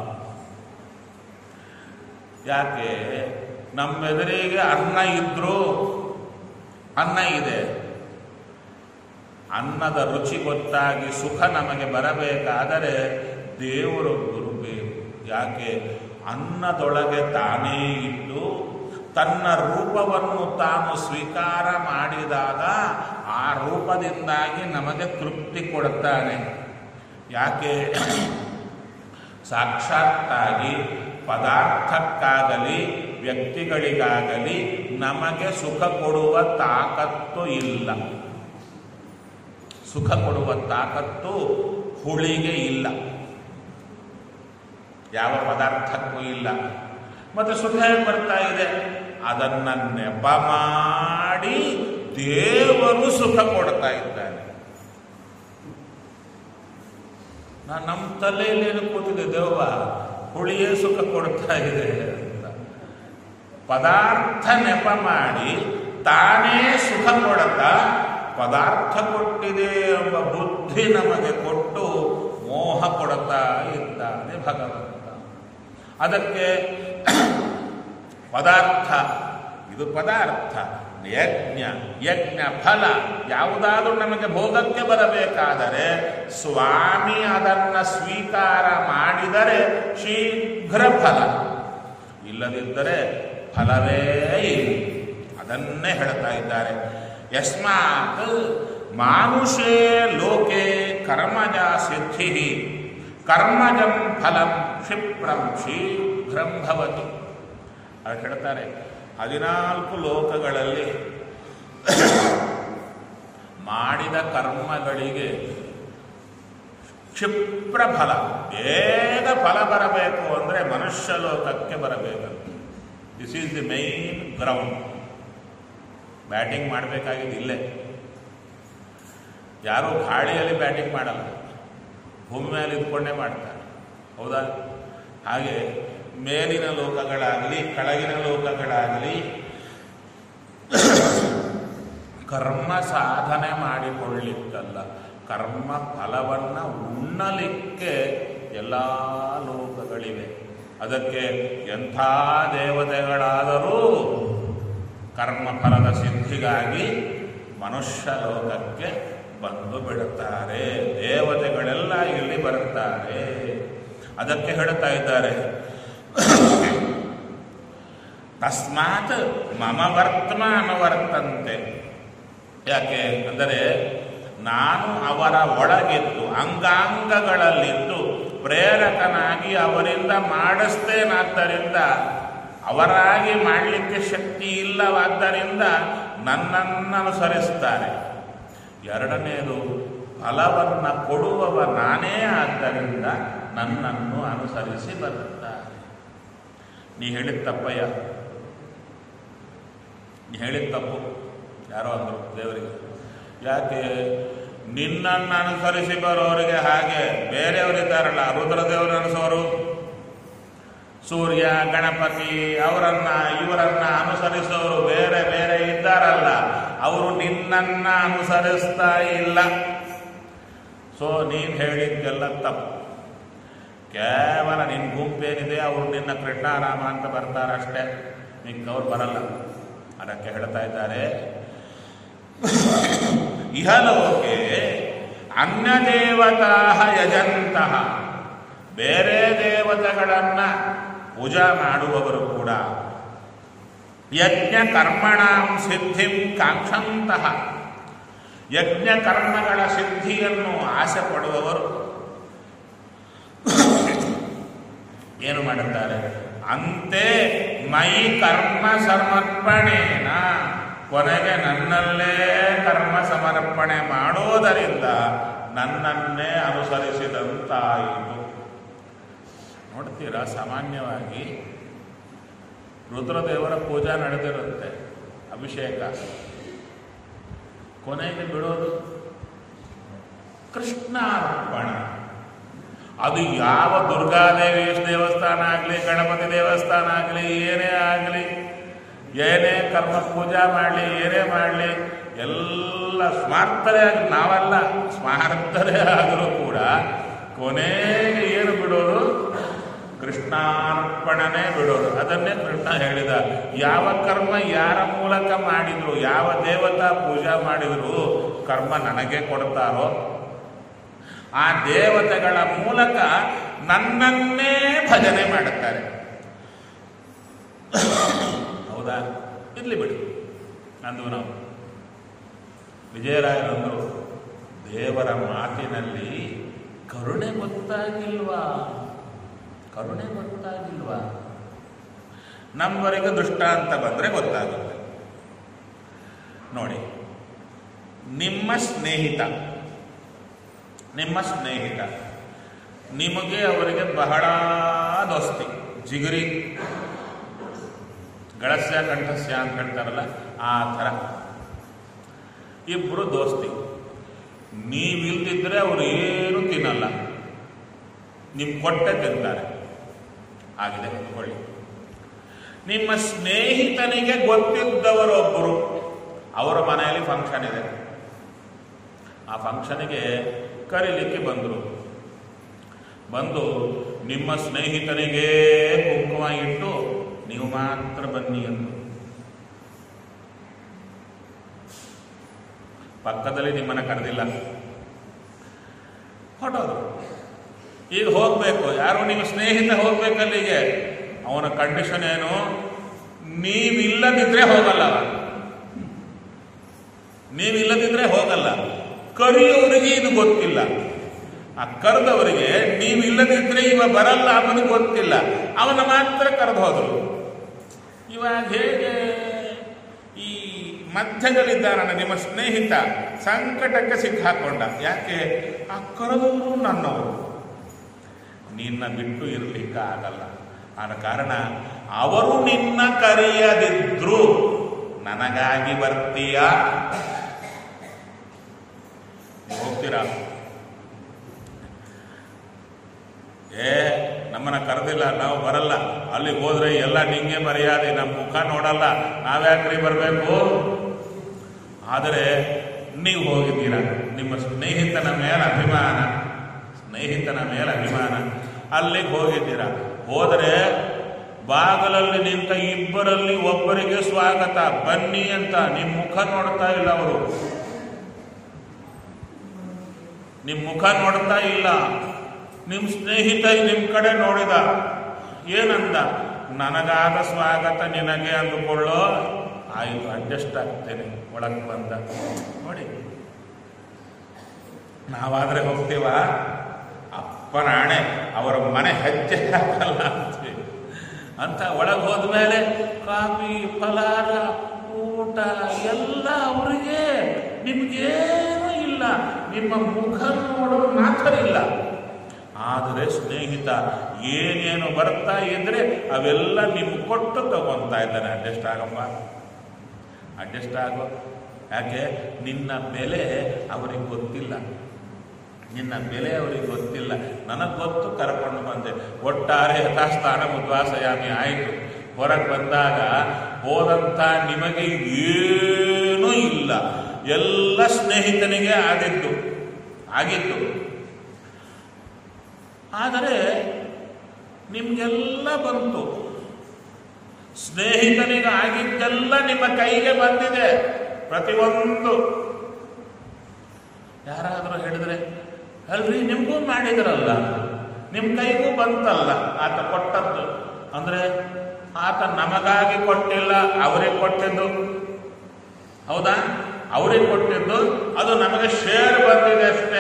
ಯಾಕೆ ನಮ್ಮೆದುರಿಗೆ ಅನ್ನ ಇದ್ರೂ ಅನ್ನ ಇದೆ ಅನ್ನದ ರುಚಿ ಗೊತ್ತಾಗಿ ಸುಖ ನಮಗೆ ಬರಬೇಕಾದರೆ ದೇವರು ಗುರುಬೇಕು ಯಾಕೆ ಅನ್ನದೊಳಗೆ ತಾನೇ ಇದ್ದು ತನ್ನ ರೂಪವನ್ನು ತಾನು ಸ್ವೀಕಾರ ಮಾಡಿದಾಗ ಆ ರೂಪದಿಂದಾಗಿ ನಮಗೆ ತೃಪ್ತಿ ಕೊಡುತ್ತಾನೆ ಯಾಕೆ ಸಾಕ್ಷಾತ್ತಾಗಿ ಪದಾರ್ಥಕ್ಕಾಗಲಿ ವ್ಯಕ್ತಿಗಳಿಗಾಗಲಿ ನಮಗೆ ಸುಖ ಕೊಡುವ ತಾಕತ್ತು ಇಲ್ಲ ಸುಖ ಕೊಡುವ ತಾಕತ್ತು ಹುಳಿಗೆ ಇಲ್ಲ ಯಾವ ಪದಾರ್ಥಕ್ಕೂ ಇಲ್ಲ ಮತ್ತೆ ಸುಖ ಹೇಗೆ ಬರ್ತಾ ಇದೆ ಅದನ್ನ ನೆಪ ಮಾಡಿ ದೇವರು ಸುಖ ಕೊಡ್ತಾ ಇದ್ದಾನೆ ನಾನು ನಮ್ಮ ತಲೆಯಲ್ಲಿ ಏನು ಕೂತಿದೆ ದೇವ ಹುಳಿಯೇ ಸುಖ ಕೊಡ್ತಾ ಇದೆ ಅಂತ ಪದಾರ್ಥ ನೆಪ ಮಾಡಿ ತಾನೇ ಸುಖ ಕೊಡುತ್ತಾ ಪದಾರ್ಥ ಕೊಟ್ಟಿದೆ ಎಂಬ ಬುದ್ಧಿ ನಮಗೆ ಕೊಟ್ಟು ಮೋಹ ಕೊಡುತ್ತಾ ಇದ್ದಾನೆ ಭಗವಂತ ಅದಕ್ಕೆ ಪದಾರ್ಥ ಇದು ಪದಾರ್ಥ ಯಜ್ಞ ಯಜ್ಞ ಫಲ ಯಾವುದಾದ್ರೂ ನಮಗೆ ಭೋಗಕ್ಕೆ ಬರಬೇಕಾದರೆ ಸ್ವಾಮಿ ಅದನ್ನು ಸ್ವೀಕಾರ ಮಾಡಿದರೆ ಶೀಘ್ರ ಫಲ ಇಲ್ಲದಿದ್ದರೆ ಫಲವೇ ಇಲ್ಲ ಅದನ್ನೇ ಹೇಳ್ತಾ ಇದ್ದಾರೆ ಯಸ್ಮಾತ್ ಮಾನುಷೇ ಲೋಕೆ ಕರ್ಮಜ ಸಿದ್ಧಿ ಕರ್ಮಜಂ ಫಲಂ ಕ್ಷಿಪ್ರಂ ಶೀಘ್ರಂ ಭವತಿ ಅದು ಹೇಳ್ತಾರೆ ಹದಿನಾಲ್ಕು ಲೋಕಗಳಲ್ಲಿ ಮಾಡಿದ ಕರ್ಮಗಳಿಗೆ ಕ್ಷಿಪ್ರ ಫಲ ಬೇಗ ಫಲ ಬರಬೇಕು ಅಂದರೆ ಮನುಷ್ಯ ಲೋಕಕ್ಕೆ ಬರಬೇಕಂತ this is the main ground batting ಮಾಡಬೇಕಾಗಿದ್ದು ಇಲ್ಲೇ ಯಾರೂ ಗಾಳಿಯಲ್ಲಿ ಬ್ಯಾಟಿಂಗ್ ಮಾಡಲ್ಲ ಭೂಮಿ ಮೇಲೆ ಇದ್ಕೊಂಡೇ ಮಾಡ್ತಾರೆ ಹೌದಾ ಹಾಗೆ ಮೇಲಿನ ಲೋಕಗಳಾಗಲಿ ಕೆಳಗಿನ ಲೋಕಗಳಾಗಲಿ ಕರ್ಮ ಸಾಧನೆ ಮಾಡಿಕೊಳ್ಳಿಕ್ಕಲ್ಲ ಕರ್ಮ ಫಲವನ್ನು ಉಣ್ಣಲಿಕ್ಕೆ ಎಲ್ಲ ಲೋಕಗಳಿವೆ ಅದಕ್ಕೆ ಎಂಥ ದೇವತೆಗಳಾದರೂ ಕರ್ಮ ಫಲದ ಸಿದ್ಧಿಗಾಗಿ ಮನುಷ್ಯ ಲೋಕಕ್ಕೆ ಬಂದು ಬಿಡುತ್ತಾರೆ ದೇವತೆಗಳೆಲ್ಲ ಇಲ್ಲಿ ಬರುತ್ತಾರೆ ಅದಕ್ಕೆ ಹೇಳ್ತಾ ಇದ್ದಾರೆ ತಸ್ಮಾತ್ ಮಮ ವರ್ತಮ ಅನುವರ್ತಂತೆ ಯಾಕೆ ಅಂದರೆ ನಾನು ಅವರ ಒಳಗಿದ್ದು ಅಂಗಾಂಗಗಳಲ್ಲಿದ್ದು ಪ್ರೇರಕನಾಗಿ ಅವರಿಂದ ಮಾಡಿಸ್ತೇನಾದ್ದರಿಂದ ಅವರಾಗಿ ಮಾಡಲಿಕ್ಕೆ ಶಕ್ತಿ ಇಲ್ಲವಾದ್ದರಿಂದ ನನ್ನನ್ನು ಅನುಸರಿಸ್ತಾರೆ ಎರಡನೇದು ಫಲವನ್ನು ಕೊಡುವವ ನಾನೇ ಆದ್ದರಿಂದ ನನ್ನನ್ನು ಅನುಸರಿಸಿ ಬರುತ್ತಾರೆ ನೀ ಹೇಳಿದ ತಪ್ಪಯ್ಯ ಹೇಳಿದ ತಪ್ಪು ಯಾರೋ ಅಂದರು ದೇವರಿಗೆ ಯಾಕೆ ನಿನ್ನನ್ನು ಅನುಸರಿಸಿ ಬರೋರಿಗೆ ಹಾಗೆ ಬೇರೆಯವರಿದ್ದಾರಲ್ಲ ರುದ್ರದೇವರು ಅನಿಸೋರು ಸೂರ್ಯ ಗಣಪತಿ ಅವರನ್ನ ಇವರನ್ನ ಅನುಸರಿಸೋರು ಬೇರೆ ಬೇರೆ ಇದ್ದಾರಲ್ಲ ಅವರು ನಿನ್ನನ್ನ ಅನುಸರಿಸ್ತಾ ಇಲ್ಲ ಸೊ ನೀನು ಹೇಳಿದ್ದೆಲ್ಲ ತಪ್ಪು ಕೇವಲ ನಿನ್ನ ಗುಂಪೇನಿದೆ ಅವರು ನಿನ್ನ ಕೃಷ್ಣಾರಾಮ ಅಂತ ಬರ್ತಾರಷ್ಟೇ ನಿಂಗೆ ಅವ್ರು ಬರಲ್ಲ ಅದಕ್ಕೆ ಹೇಳ್ತಾ ಇದ್ದಾರೆ ಇಹಲೋಕೆ ಅನ್ಯದೇವತಾ ಯಜಂತಹ ಬೇರೆ ದೇವತೆಗಳನ್ನ ಪೂಜಾ ಮಾಡುವವರು ಕೂಡ ಯಜ್ಞ ಕರ್ಮಣಾಂ ಸಿದ್ಧಿಂ ಕಾಂಕ್ಷಂತಹ ಯಜ್ಞ ಕರ್ಮಗಳ ಸಿದ್ಧಿಯನ್ನು ಆಸೆ ಪಡುವವರು ಏನು ಮಾಡುತ್ತಾರೆ ಅಂತೆ ಮೈ ಕರ್ಮ ಸಮರ್ಪಣೆನ ಕೊನೆಗೆ ನನ್ನಲ್ಲೇ ಕರ್ಮ ಸಮರ್ಪಣೆ ಮಾಡೋದರಿಂದ ನನ್ನನ್ನೇ ಅನುಸರಿಸಿದಂತಾಯಿತು ನೋಡ್ತೀರಾ ಸಾಮಾನ್ಯವಾಗಿ ರುದ್ರದೇವರ ಪೂಜಾ ನಡೆದಿರುತ್ತೆ ಅಭಿಷೇಕ ಕೊನೆಗೆ ಬಿಡೋದು ಕೃಷ್ಣಾರ್ಪಣ ಅದು ಯಾವ ದುರ್ಗಾದೇವಿ ದೇವಸ್ಥಾನ ಆಗಲಿ ಗಣಪತಿ ದೇವಸ್ಥಾನ ಆಗಲಿ ಏನೇ ಆಗಲಿ ಏನೇ ಕರ್ಮ ಪೂಜಾ ಮಾಡಲಿ ಏನೇ ಮಾಡಲಿ ಎಲ್ಲ ಸ್ಮಾರ್ತರೇ ಆಗಿ ನಾವೆಲ್ಲ ಸ್ಮಾರ್ತರೇ ಆದರೂ ಕೂಡ ಕೊನೆಗೆ ಏನು ಬಿಡೋದು ಕೃಷ್ಣಾರ್ಪಣನೇ ಬಿಡೋದು ಅದನ್ನೇ ಕೃಷ್ಣ ಹೇಳಿದ ಯಾವ ಕರ್ಮ ಯಾರ ಮೂಲಕ ಮಾಡಿದ್ರು ಯಾವ ದೇವತಾ ಪೂಜಾ ಮಾಡಿದ್ರು ಕರ್ಮ ನನಗೆ ಕೊಡ್ತಾರೋ ಆ ದೇವತೆಗಳ ಮೂಲಕ ನನ್ನನ್ನೇ ಭಜನೆ ಮಾಡುತ್ತಾರೆ ಹೌದಾ ಇರ್ಲಿ ಬಿಡಿ ಅಂದು ನಾವು ವಿಜಯರಾಯರಂದರು ದೇವರ ಮಾತಿನಲ್ಲಿ ಕರುಣೆ ಗೊತ್ತಾಗಿಲ್ವಾ ಕರುಣೆ ಗೊತ್ತಾಗಿಲ್ವಾ ನಮ್ಮವರೆಗೆ ದೃಷ್ಟಾಂತ ಬಂದರೆ ಗೊತ್ತಾಗುತ್ತೆ ನೋಡಿ ನಿಮ್ಮ ಸ್ನೇಹಿತ ನಿಮ್ಮ ಸ್ನೇಹಿತ ನಿಮಗೆ ಅವರಿಗೆ ಬಹಳ ದೋಸ್ತಿ ಜಿಗರಿ ಗಳಸ್ಯ ಕಂಠಸ್ಯ ಅಂತ ಹೇಳ್ತಾರಲ್ಲ ಆ ಥರ ಇಬ್ಬರು ದೋಸ್ತಿ ನೀವಿಲ್ದಿದ್ರೆ ಅವರು ಏನು ತಿನ್ನಲ್ಲ ನಿಮ್ಮ ಕೊಟ್ಟೆ ತಿಂತಾರೆ ಆಗಿದೆ ಕೊಳ್ಳಿ ನಿಮ್ಮ ಸ್ನೇಹಿತನಿಗೆ ಗೊತ್ತಿದ್ದವರೊಬ್ಬರು ಅವರ ಮನೆಯಲ್ಲಿ ಫಂಕ್ಷನ್ ಇದೆ ಆ ಫಂಕ್ಷನಿಗೆ ಕರೀಲಿಕ್ಕೆ ಬಂದರು ಬಂದು ನಿಮ್ಮ ಸ್ನೇಹಿತನಿಗೆ ಕುಂಕುಮ ಇಟ್ಟು ನೀವು ಮಾತ್ರ ಬನ್ನಿ ಎಂದು ಪಕ್ಕದಲ್ಲಿ ನಿಮ್ಮನ್ನ ಕರೆದಿಲ್ಲ ಹೊಟ್ಟೋದು ಈಗ ಹೋಗ್ಬೇಕು ಯಾರು ನಿಮ್ಮ ಸ್ನೇಹಿತ ಹೋಗ್ಬೇಕಲ್ಲಿಗೆ ಅವನ ಕಂಡೀಷನ್ ಏನು ನೀವಿಲ್ಲದಿದ್ರೆ ಹೋಗಲ್ಲ ಅವ. ನೀವಿಲ್ಲದಿದ್ರೆ ಹೋಗಲ್ಲ ಕರೆಯೋರಿಗೆ ಇದು ಗೊತ್ತಿಲ್ಲ ಆ ಕರೆದವರಿಗೆ ನೀವಿಲ್ಲದಿದ್ರೆ ಇವ ಬರಲ್ಲ ಅವನು ಗೊತ್ತಿಲ್ಲ ಅವನ ಮಾತ್ರ ಕರೆದು ಹೋದರು ಇವಾಗ ಹೇಗೆ ಈ ಮಧ್ಯದಲ್ಲಿದ್ದಾರಣ್ಣ ನಿಮ್ಮ ಸ್ನೇಹಿತ ಸಂಕಟಕ್ಕೆ ಸಿಕ್ಕಾಕೊಂಡ ಯಾಕೆ ಆ ಕರೆದವರು ನನ್ನವರು ನಿನ್ನ ಬಿಟ್ಟು ಇರಲಿಕ್ಕೆ ಆಗಲ್ಲ ಆದ ಕಾರಣ ಅವರು ನಿನ್ನ ಕರೆಯದಿದ್ರು ನನಗಾಗಿ ಬರ್ತೀಯ ಹೋಗ್ತೀರಾ ಏ ನಮ್ಮನ್ನ ಕರೆದಿಲ್ಲ ನಾವು ಬರಲ್ಲ ಅಲ್ಲಿಗೆ ಹೋದ್ರೆ ಎಲ್ಲ ನಿಂಗೆ ಮರ್ಯಾದೆ ನಮ್ಮ ಮುಖ ನೋಡಲ್ಲ ನಾವ್ಯಾಕ್ರಿ ಬರಬೇಕು ಆದರೆ ನೀವು ಹೋಗಿದ್ದೀರಾ ನಿಮ್ಮ ಸ್ನೇಹಿತನ ಮೇಲೆ ಅಭಿಮಾನ ಸ್ನೇಹಿತನ ಮೇಲೆ ಅಭಿಮಾನ ಅಲ್ಲಿಗೆ ಹೋಗಿದ್ದೀರಾ ಹೋದರೆ ಬಾಗಲಲ್ಲಿ ನಿಂತ ಇಬ್ಬರಲ್ಲಿ ಒಬ್ಬರಿಗೆ ಸ್ವಾಗತ ಬನ್ನಿ ಅಂತ ನಿಮ್ಮ ಮುಖ ನೋಡ್ತಾ ಇಲ್ಲ ಅವರು ನಿಮ್ಮ ಮುಖ ನೋಡ್ತಾ ಇಲ್ಲ ನಿಮ್ಮ ಸ್ನೇಹಿತ ನಿಮ್ಮ ಕಡೆ ನೋಡಿದ ಏನಂದ ನನಗಾದ ಸ್ವಾಗತ ನಿನಗೆ ಅಂದುಕೊಳ್ಳೋ ಆಯಿತು ಅಡ್ಜಸ್ಟ್ ಆಗ್ತೇನೆ ಒಳಗೆ ಬಂದ ನೋಡಿ ನಾವಾದ್ರೆ ಹೋಗ್ತೀವ ಅಪ್ಪನ ಆಣೆ ಅವರ ಮನೆ ಹೆಜ್ಜೆ ಹಾಕಲ್ಲ ಅಂತೀವಿ ಅಂತ ಒಳಗೆ ಹೋದ್ಮೇಲೆ ಕಾಫಿ ಫಲಾರ ಊಟ ಎಲ್ಲ ಅವರಿಗೆ ನಿಮ್ಗೇನೂ ಇಲ್ಲ ನಿಮ್ಮ ಮುಖ ನೋಡೋದು ಮಾತ್ರ ಇಲ್ಲ ಆದರೆ ಸ್ನೇಹಿತ ಏನೇನು ಬರ್ತಾ ಇದ್ರೆ ಅವೆಲ್ಲ ನಿಮ್ಗೆ ಕೊಟ್ಟು ತಗೊಂತಾ ಇದ್ದಾನೆ ಅಡ್ಜಸ್ಟ್ ಆಗಮ್ಮ ಅಡ್ಜಸ್ಟ್ ಆಗೋ ಯಾಕೆ ನಿನ್ನ ಬೆಲೆ ಅವರಿಗೆ ಗೊತ್ತಿಲ್ಲ ನಿನ್ನ ಬೆಲೆ ಅವರಿಗೆ ಗೊತ್ತಿಲ್ಲ ನನಗೆ ಗೊತ್ತು ಕರ್ಕೊಂಡು ಬಂದೆ ಒಟ್ಟಾರೆ ಯಥಾಸ್ಥಾನ ಉದ್ವಾಸಯಾಮಿ ಆಯಿತು ಹೊರಗೆ ಬಂದಾಗ ಹೋದಂಥ ನಿಮಗೆ ಏನೂ ಇಲ್ಲ ಎಲ್ಲ ಸ್ನೇಹಿತನಿಗೆ ಆದಿದ್ದು ಆಗಿತ್ತು ಆದರೆ ನಿಮಗೆಲ್ಲ ಬಂತು ಸ್ನೇಹಿತನಿಗೆ ಆಗಿದ್ದೆಲ್ಲ ನಿಮ್ಮ ಕೈಗೆ ಬಂದಿದೆ ಪ್ರತಿಯೊಂದು ಯಾರಾದರೂ ಹೇಳಿದ್ರೆ ಅಲ್ರಿ ನಿಮಗೂ ಮಾಡಿದ್ರಲ್ಲ ನಿಮ್ಮ ಕೈಗೂ ಬಂತಲ್ಲ ಆತ ಕೊಟ್ಟದ್ದು ಅಂದ್ರೆ ಆತ ನಮಗಾಗಿ ಕೊಟ್ಟಿಲ್ಲ ಅವರಿಗೆ ಕೊಟ್ಟಿದ್ದು ಹೌದಾ ಅವರಿಗೆ ಕೊಟ್ಟಿದ್ದು ಅದು ನಮಗೆ ಶೇರ್ ಬಂದಿದೆ ಅಷ್ಟೇ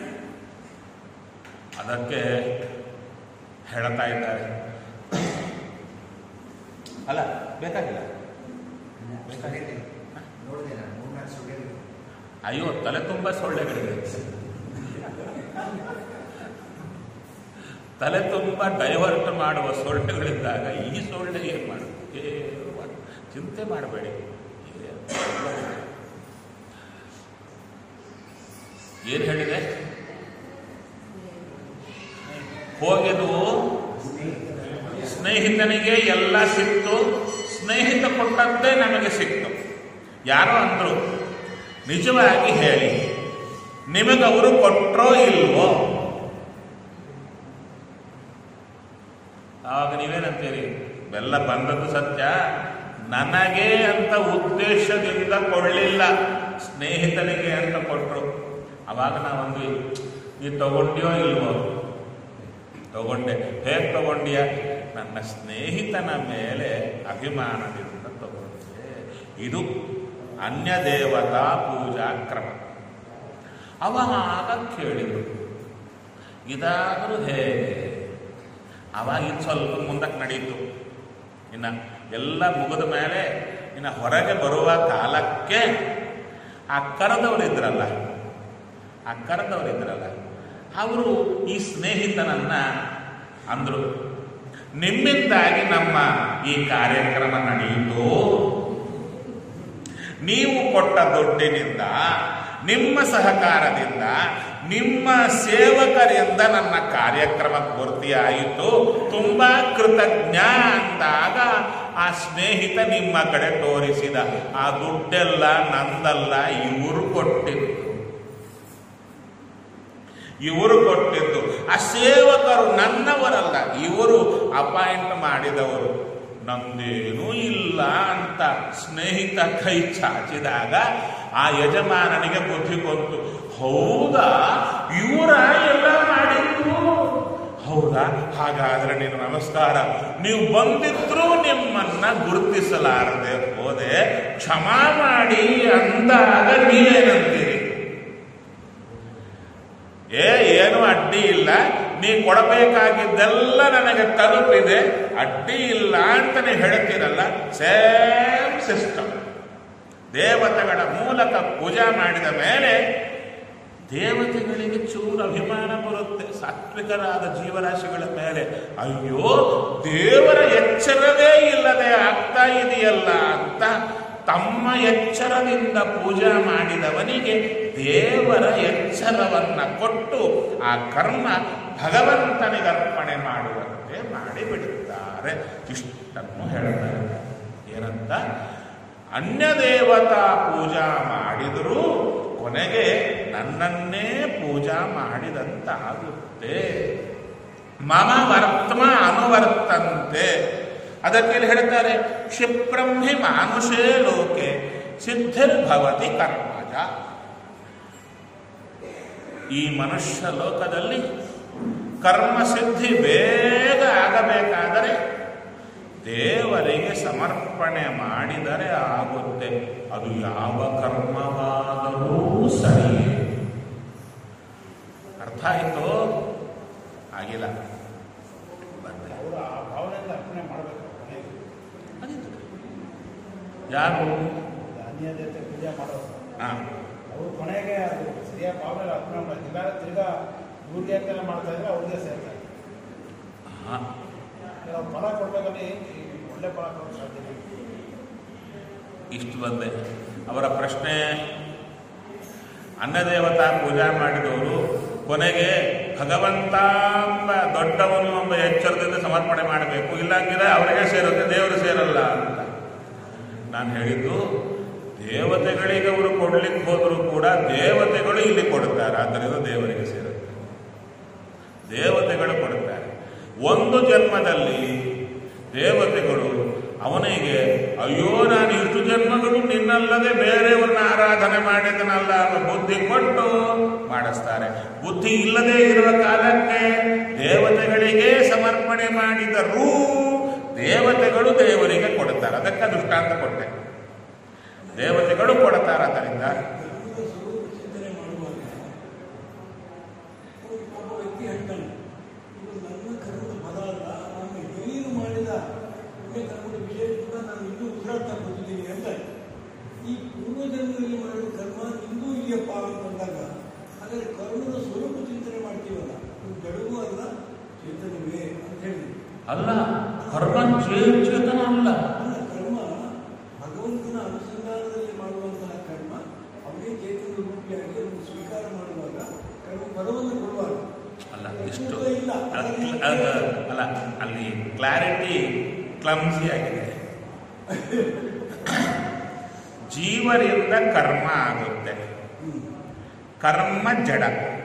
ಅದಕ್ಕೆ ಹೇಳ್ತಾ ಇದ್ದಾರೆ ಅಲ್ಲ ಬೇಕಾಗಿಲ್ಲ ನೋಡಿದೆ ನಾನು ಮೂರ್ನಾಲ್ಕು ಸುಳ್ಳು ಅಯ್ಯೋ ತಲೆ ತುಂಬ ಸೊಳ್ಳೆಗಳಿವೆ ತಲೆ ತುಂಬ ಡೈವರ್ಟ್ ಮಾಡುವ ಸೊಳ್ಳೆಗಳಿದ್ದಾಗ ಈ ಸೊಳ್ಳೆ ಏನು ಮಾಡುತ್ತೆ ಏನು ಮಾಡು- ಚಿಂತೆ ಮಾಡಬೇಡಿ ಏನು ಹೇಳಿದೆ ಹೋಗಿದ್ದು ಸ್ನೇಹಿತನಿಗೆ ಎಲ್ಲ ಸಿಕ್ತು ಸ್ನೇಹಿತ ಕೊಟ್ಟದ್ದೇ ನಮಗೆ ಸಿಕ್ತು ಯಾರೋ ಅಂದ್ರು ನಿಜವಾಗಿ ಹೇಳಿ ನಿಮಗವರು ಕೊಟ್ರೋ ಇಲ್ವೋ ಆವಾಗ ನೀವೇನಂತೀರಿ ಬೆಲ್ಲ ಬಂದದ್ದು ಸತ್ಯ ನನಗೆ ಅಂತ ಉದ್ದೇಶದಿಂದ ಕೊಳ್ಳಿಲ್ಲ ಸ್ನೇಹಿತನಿಗೆ ಅಂತ ಕೊಟ್ಟರು ಅವಾಗ ನಾವೊಂದು ನೀ ತಗೊಂಡ್ಯೋ ಇಲ್ವೋ ತಗೊಂಡೆ ಹೇಗೆ ತಗೊಂಡ್ಯ ನನ್ನ ಸ್ನೇಹಿತನ ಮೇಲೆ ಅಭಿಮಾನದಿಂದ ತಗೊಂಡೆ ಇದು ಅನ್ಯ ದೇವತಾ ಪೂಜಾ ಕ್ರಮ ಅವಾಗ ಕೇಳಿದರು ಇದಾದರೂ ಹೇಗೆ ಅವಾಗ ಇದು ಸ್ವಲ್ಪ ಮುಂದಕ್ಕೆ ನಡೀತು ಇನ್ನು ಎಲ್ಲ ಮುಗಿದ ಮೇಲೆ ಇನ್ನು ಹೊರಗೆ ಬರುವ ಕಾಲಕ್ಕೆ ಆ ಕರೆದವರಿದ್ರಲ್ಲ ಆ ಕರೆದವರಿದ್ರಲ್ಲ ಅವರು ಈ ಸ್ನೇಹಿತನನ್ನ ಅಂದರು ನಿಮ್ಮಿಂದಾಗಿ ನಮ್ಮ ಈ ಕಾರ್ಯಕ್ರಮ ನಡೆಯಿತು ನೀವು ಕೊಟ್ಟ ದುಡ್ಡಿನಿಂದ ನಿಮ್ಮ ಸಹಕಾರದಿಂದ ನಿಮ್ಮ ಸೇವಕರಿಂದ ನನ್ನ ಕಾರ್ಯಕ್ರಮ ಪೂರ್ತಿಯಾಯಿತು ತುಂಬಾ ಕೃತಜ್ಞ ಅಂದಾಗ ಆ ಸ್ನೇಹಿತ ನಿಮ್ಮ ಕಡೆ ತೋರಿಸಿದ ಆ ದುಡ್ಡೆಲ್ಲ ನಂದಲ್ಲ ಇವರು ಕೊಟ್ಟಿದ್ದು ಇವರು ಕೊಟ್ಟಿದ್ದು ಆ ಸೇವಕರು ನನ್ನವರಲ್ಲ ಇವರು ಅಪಾಯಿಂಟ್ ಮಾಡಿದವರು ನಂದೇನೂ ಇಲ್ಲ ಅಂತ ಸ್ನೇಹಿತ ಕೈ ಚಾಚಿದಾಗ ಆ ಯಜಮಾನನಿಗೆ ಬುದ್ಧಿ ಬಂತು ಹೌದಾ ಇವರ ಎಲ್ಲ ಮಾಡಿದ್ರು ಹೌದಾ ಹಾಗಾದ್ರೆ ನೀನು ನಮಸ್ಕಾರ ನೀವು ಬಂದಿದ್ರು ನಿಮ್ಮನ್ನ ಗುರುತಿಸಲಾರದೆ ಹೋದೆ ಕ್ಷಮಾ ಮಾಡಿ ಅಂದಾಗ ನೀವೇನಂತೀರಿ ಏ ಏನು ಅಡ್ಡಿ ಇಲ್ಲ ನೀ ಕೊಡಬೇಕಾಗಿದ್ದೆಲ್ಲ ನನಗೆ ತಲುಪಿದೆ ಅಡ್ಡಿ ಇಲ್ಲ ಅಂತ ನೀವು ಹೇಳ್ತೀರಲ್ಲ ಸೇಮ್ ಸಿಸ್ಟಮ್ ದೇವತೆಗಳ ಮೂಲಕ ಪೂಜಾ ಮಾಡಿದ ಮೇಲೆ ದೇವತೆಗಳಿಗೆ ಚೂರು ಅಭಿಮಾನ ಬರುತ್ತೆ ಸಾತ್ವಿಕರಾದ ಜೀವರಾಶಿಗಳ ಮೇಲೆ ಅಯ್ಯೋ ದೇವರ ಎಚ್ಚರವೇ ಇಲ್ಲದೆ ಆಗ್ತಾ ಇದೆಯಲ್ಲ ಅಂತ ತಮ್ಮ ಎಚ್ಚರದಿಂದ ಪೂಜಾ ಮಾಡಿದವನಿಗೆ ದೇವರ ಎಚ್ಚರವನ್ನ ಕೊಟ್ಟು ಆ ಕರ್ಮ ಭಗವಂತನಿಗೆ ಅರ್ಪಣೆ ಮಾಡುವಂತೆ ಮಾಡಿಬಿಡುತ್ತಾರೆ ಇಷ್ಟನ್ನು ಹೇಳ್ತಾರೆ ಏನಂತ ಅನ್ಯ ದೇವತಾ ಪೂಜಾ ಮಾಡಿದರೂ ಕೊನೆಗೆ ನನ್ನನ್ನೇ ಪೂಜಾ ಮಾಡಿದಂತಾಗುತ್ತೆ ಮಮ ವರ್ತಮ ಅನುವರ್ತಂತೆ ಅದಕ್ಕೆ ಇಲ್ಲಿ ಹೇಳ್ತಾರೆ ಕ್ಷಿಪ್ರಂ ಹಿ ಮಾನುಷೇ ಲೋಕೆ ಸಿದ್ಧಿರ್ಭವತಿ ಕರ್ಮಜ ಈ ಮನುಷ್ಯ ಲೋಕದಲ್ಲಿ ಕರ್ಮ ಸಿದ್ಧಿ ಬೇಗ ಆಗಬೇಕಾದರೆ ದೇವರಿಗೆ ಸಮರ್ಪಣೆ ಮಾಡಿದರೆ ಆಗುತ್ತೆ ಅದು ಯಾವ ಕರ್ಮವಾದರೂ ಸರಿಯೇ ಅರ್ಥ ಆಯಿತು ಆಗಿಲ್ಲ ಬಂದೆ ಅವರು ಆ ಭಾವನೆಯಿಂದ ಅರ್ಪಣೆ ಮಾಡಬೇಕು ಕೊನೆಗೆ ಅದಿತ್ತು. ಯಾರು ಅನ್ಯ ದೇವತೆ ಪೂಜೆ ಮಾಡೋದು ಹಾ ಅವರು ಕೊನೆಗೆ ಅದು ಸರಿಯಾದ ಭಾವನೆ ಅರ್ಪಣೆ ಮಾಡೋದು ಇಲ್ಲ ತಿರ್ಗಾ ಇವ್ರಿಗೆ ಅಂತೆಲ್ಲ ಮಾಡ್ತಾ ಇದ್ರೆ ಅವ್ರಿಗೆ ಸೇರ್ತಾರೆ ಹಾ ನಾವು ಫಲ ಕೊಡ್ಬೇಕಂದ್ರೆ ಈ ಒಳ್ಳೆ ಫಲ ಕೊಡೋಕೆ ಸಾಧ್ಯ ಇಲ್ಲ ಇಷ್ಟು ಬಂದೆ ಅವರ ಪ್ರಶ್ನೆ ಅನ್ನದೇವತಾ ಪೂಜಾ ಮಾಡಿದವರು ಕೊನೆಗೆ ಭಗವಂತ ಎಂಬ ದೊಡ್ಡವನು ಎಂಬ ಎಚ್ಚರದಿಂದ ಸಮರ್ಪಣೆ ಮಾಡಬೇಕು ಇಲ್ಲಾಂಗಿದ್ರೆ ಅವರಿಗೆ ಸೇರುತ್ತೆ ದೇವರು ಸೇರಲ್ಲ ಅಂತ ನಾನು ಹೇಳಿದ್ದು ದೇವತೆಗಳಿಗೆ ಅವರು ಕೊಡ್ಲಿಕ್ಕೆ ಹೋದರೂ ಕೂಡ ದೇವತೆಗಳು ಇಲ್ಲಿ ಕೊಡುತ್ತಾರೆ ಆದ್ದರಿಂದ ದೇವರಿಗೆ ಸೇರುತ್ತೆ ದೇವತೆಗಳು ಕೊಡುತ್ತಾರೆ ಒಂದು ಜನ್ಮದಲ್ಲಿ ದೇವತೆಗಳು ಅವನಿಗೆ ಅಯ್ಯೋ ನಾನು ಇಷ್ಟು ಜನ್ಮಗಳು ನಿನ್ನಲ್ಲದೆ ಬೇರೆಯವ್ರನ್ನ ಆರಾಧನೆ ಮಾಡಿದನಲ್ಲ ಅನ್ನೋ ಬುದ್ಧಿ ಕೊಟ್ಟು ಮಾಡಿಸ್ತಾರೆ ಬುದ್ಧಿ ಇಲ್ಲದೆ ಇರುವ ಕಾಲಕ್ಕೆ ದೇವತೆಗಳಿಗೆ ಸಮರ್ಪಣೆ ಮಾಡಿದರೂ ದೇವತೆಗಳು ದೇವರಿಗೆ ಕೊಡುತ್ತಾರೆ ಅದಕ್ಕೆ ದೃಷ್ಟಾಂತ ಕೊಟ್ಟೆ ದೇವತೆಗಳು ಕೊಡುತ್ತಾರೆ ಅದರಿಂದ ಧರ್ಮದ ಸ್ವರೂಪ ಚಿಂತನೆ ಮಾಡುವಾಗ ಒಬ್ಬ ವ್ಯಕ್ತಿ ಹೇಳ್ತಾನೆ ಇದು ನನ್ನ ಕರ್ಮದ ಫಲ ಅಲ್ಲ ನಾನು ಏನು ಮಾಡಿದ ಪುಣ್ಯ ಕರ್ಮದ ವಿಷಯದಿಂದ ನಾನು ಇನ್ನೂ ಉಸಿರಾಡ್ತಾ ಕೂತಿದ್ದೀನಿ ಅಂತ ಈ ಪೂರ್ವಜನ್ಮದಲ್ಲಿ ಮಾಡಿದ ಕರ್ಮ ಇನ್ನೂ ಇದೆಯಪ್ಪ ಅಂತಂದಾಗ ಹಾಗಾದ್ರೆ ಕರ್ಮದ ಸ್ವರೂಪ ಚಿಂತನೆ ಮಾಡ್ತೀವಲ್ಲ ಇದು ಜಡವೂ ಅಲ್ಲ ಚೇತನವೇ ಅಂತ ಹೇಳಿ ಅಲ್ಲ ಕರ್ಮ ಚೇತನ ಅಲ್ಲ ಅಲ್ಲ ಕರ್ಮ ಭಗವಂತನ ಅನುಸಂಧಾನದಲ್ಲಿ ಮಾಡುವಂತಹ ಕರ್ಮ ಅವನೇ ಚೇತನ ರೂಪಿಯಾಗಿ ಅದನ್ನು ಸ್ವೀಕಾರ ಮಾಡುವಾಗ ಕರ್ಮ ಫಲವನ್ನು ಕೊಡುವಾಗ ಅಲ್ಲ ಇಷ್ಟು ಇಲ್ಲ. ಅಲ್ಲ, ಅಲ್ಲ, ಅಲ್ಲ ಅಲ್ಲಿ ಕ್ಲಾರಿಟಿ ಕ್ಲಮ್ಸಿ ಆಗಿದೆ ಜೀವರಿಂದ ಕರ್ಮ ಆಗುತ್ತೆ ಕರ್ಮ ಜಡ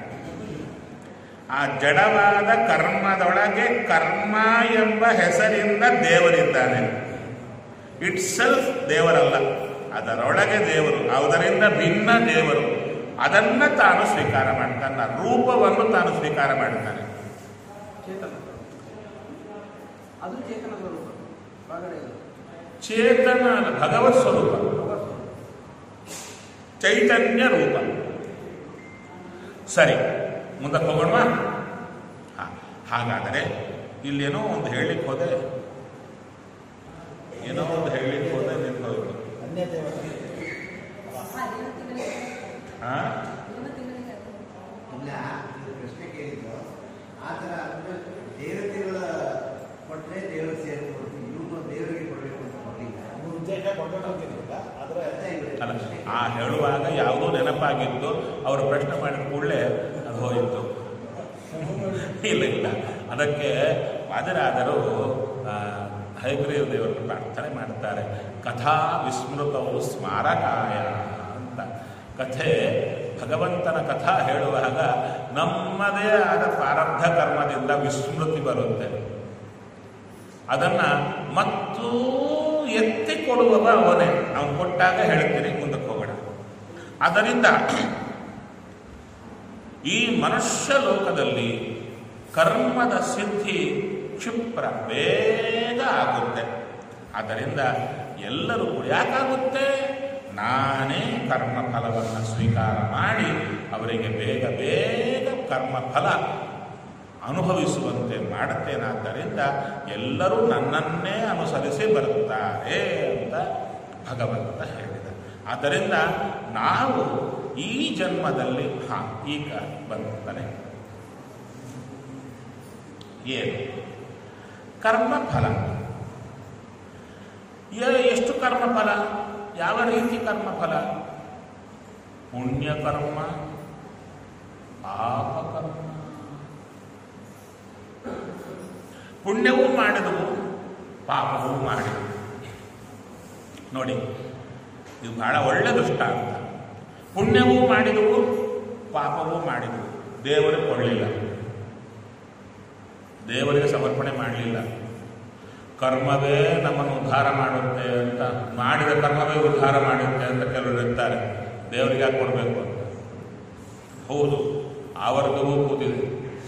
ಆ ಜಡವಾದ ಕರ್ಮದೊಳಗೆ ಕರ್ಮ ಎಂಬ ಹೆಸರಿಂದ ದೇವರಿದ್ದಾನೆ ಇಟ್ ಸೆಲ್ಫ್ ದೇವರಲ್ಲ ಅದರೊಳಗೆ ದೇವರು ಅದರಿಂದ ಭಿನ್ನ ದೇವರು ಅದನ್ನ ತಾನು ಸ್ವೀಕಾರ ಮಾಡ್ತಾನೆ ರೂಪವನ್ನು ತಾನು ಸ್ವೀಕಾರ ಮಾಡ್ತಾನೆ ಚೇತನ ಅದು ಚೇತನ ಸ್ವರೂಪ ಹೊರಗಡೆ ಇದೆ. ಚೇತನ ಅಲ್ಲ, ಭಗವತ್ ಸ್ವರೂಪ ಭಗವತ್ ಸ್ವರೂಪ. ಚೈತನ್ಯ ರೂಪ ಸರಿ ಮುಂದಕ್ಕೆ ಹೋಗೋಣ ಹಾ ಹಾಗಾದರೆ ಇಲ್ಲೇನೋ ಒಂದು ಹೇಳಲಿಕ್ಕೆ ಹೋದೆ ಏನೋ ಒಂದು ಹೇಳಲಿಕ್ಕೆ ಹೋದೆ ನಿಂತು ಅನ್ಯ ದೇವತೆ ಹಾ ಇಲ್ಲ ಇದು ಪ್ರಶ್ನೆ ಕೇಳಿದ್ದು ಆ ಥರ ಅಂದ್ರೆ ದೇವತೆಗಳ ಕೊಟ್ಟರೆ ದೇವರು ಸೇರ್ಕೊಡ್ತೀವಿ ಇವ್ರು ದೇವರಿಗೆ ಕೊಡಬೇಕು ಅಂತ ಕೊಟ್ಟಿಲ್ಲ ಮೂರು ಉದ್ದೇಶ ಕೊಂಡೋಗಿ ಹೋಗಿರಲಿಲ್ಲ ಆದರೆ ಅರ್ಥ ಇದೆ ಅಲ್ಲ ಆ ಹೇಳುವಾಗ ಯಾವುದೋ ನೆನಪಾಗಿತ್ತು ಅವರು ಪ್ರಶ್ನೆ ಮಾಡಿದ ಕೂಡಲೇ ಅದು ಹೋಯಿತು ಇಲ್ಲ ಇಲ್ಲ ಅದಕ್ಕೆ ವಾದರಾದರು ಆ, ಹೈಗ್ರೀವ ದೇವರನ್ನು ಪ್ರಾರ್ಥನೆ ಮಾಡ್ತಾರೆ ಕಥಾ ವಿಸ್ಮೃತವು ಸ್ಮಾರಕಾಯ ಅಂತ ಕಥೆ ಭಗವಂತನ ಕಥಾ ಹೇಳುವಾಗ ನಮ್ಮದೇ ಆದ ಪ್ರಾರಬ್ಧ ಕರ್ಮದಿಂದ ವಿಸ್ಮೃತಿ ಬರುತ್ತೆ ಅದನ್ನ ಮತ್ತು ಎತ್ತಿ ಕೊಡುವವ ಅವನೇ ಅವನು ಕೊಟ್ಟಾಗ ಹೇಳ್ತೀನಿ ಮುಂದಕ್ಕೆ ಹೋಗೋಣ ಆದ್ದರಿಂದ ಈ ಮನುಷ್ಯ ಲೋಕದಲ್ಲಿ ಕರ್ಮದ ಸಿದ್ಧಿ ಕ್ಷಿಪ್ರ ಬೇಗ ಆಗುತ್ತೆ ಆದ್ದರಿಂದ ಎಲ್ಲರೂ ಕೂಡ ಯಾಕಾಗುತ್ತೆ ನಾನೇ ಕರ್ಮ ಫಲವನ್ನು ಸ್ವೀಕಾರ ಮಾಡಿ ಅವರಿಗೆ ಬೇಗ ಬೇಗ ಕರ್ಮ ಫಲ ಅನುಭವಿಸುವಂತೆ ಮಾಡುತ್ತೇನಾದ್ದರಿಂದ ಎಲ್ಲರೂ ನನ್ನನ್ನೇ ಅನುಸರಿಸಿ ಬರುತ್ತಾರೆ ಅಂತ ಭಗವಂತ ಹೇಳಿದ ಆದ್ದರಿಂದ ನಾವು ಈ ಜನ್ಮದಲ್ಲಿ ಹಾ ಈಗ ಬಂದರೆ ಏನು ಕರ್ಮಫಲ ಎ- ಎಷ್ಟು ಕರ್ಮಫಲ ಯಾವ ರೀತಿ ಕರ್ಮಫಲ ಪುಣ್ಯಕರ್ಮ ಪಾಪಕರ್ಮ ಪುಣ್ಯವೂ ಮಾಡಿದವು ಪಾಪವೂ ಮಾಡಿದವು ನೋಡಿ ಇದು ಬಹಳ ಒಳ್ಳೆ ದೃಷ್ಟಾಂತ ಪುಣ್ಯವೂ ಮಾಡಿದವು ಪಾಪವೂ ಮಾಡಿದವು ದೇವರಿಗೆ ಕೊಡಲಿಲ್ಲ ದೇವರಿಗೆ ಸಮರ್ಪಣೆ ಮಾಡಲಿಲ್ಲ ಕರ್ಮವೇ ನಮ್ಮನ್ನು ಉದ್ಧಾರ ಮಾಡುತ್ತೆ ಅಂತ ಮಾಡಿದ ಕರ್ಮವೇ ಉದ್ಧಾರ ಮಾಡುತ್ತೆ ಅಂತ ಕೆಲವರು ಇರ್ತಾರೆ ದೇವರಿಗೆ ಯಾಕೆ ಕೊಡಬೇಕು ಅಂತ ಹೌದು ಆ ವರ್ಗವೂ ಕೂತಿದೆ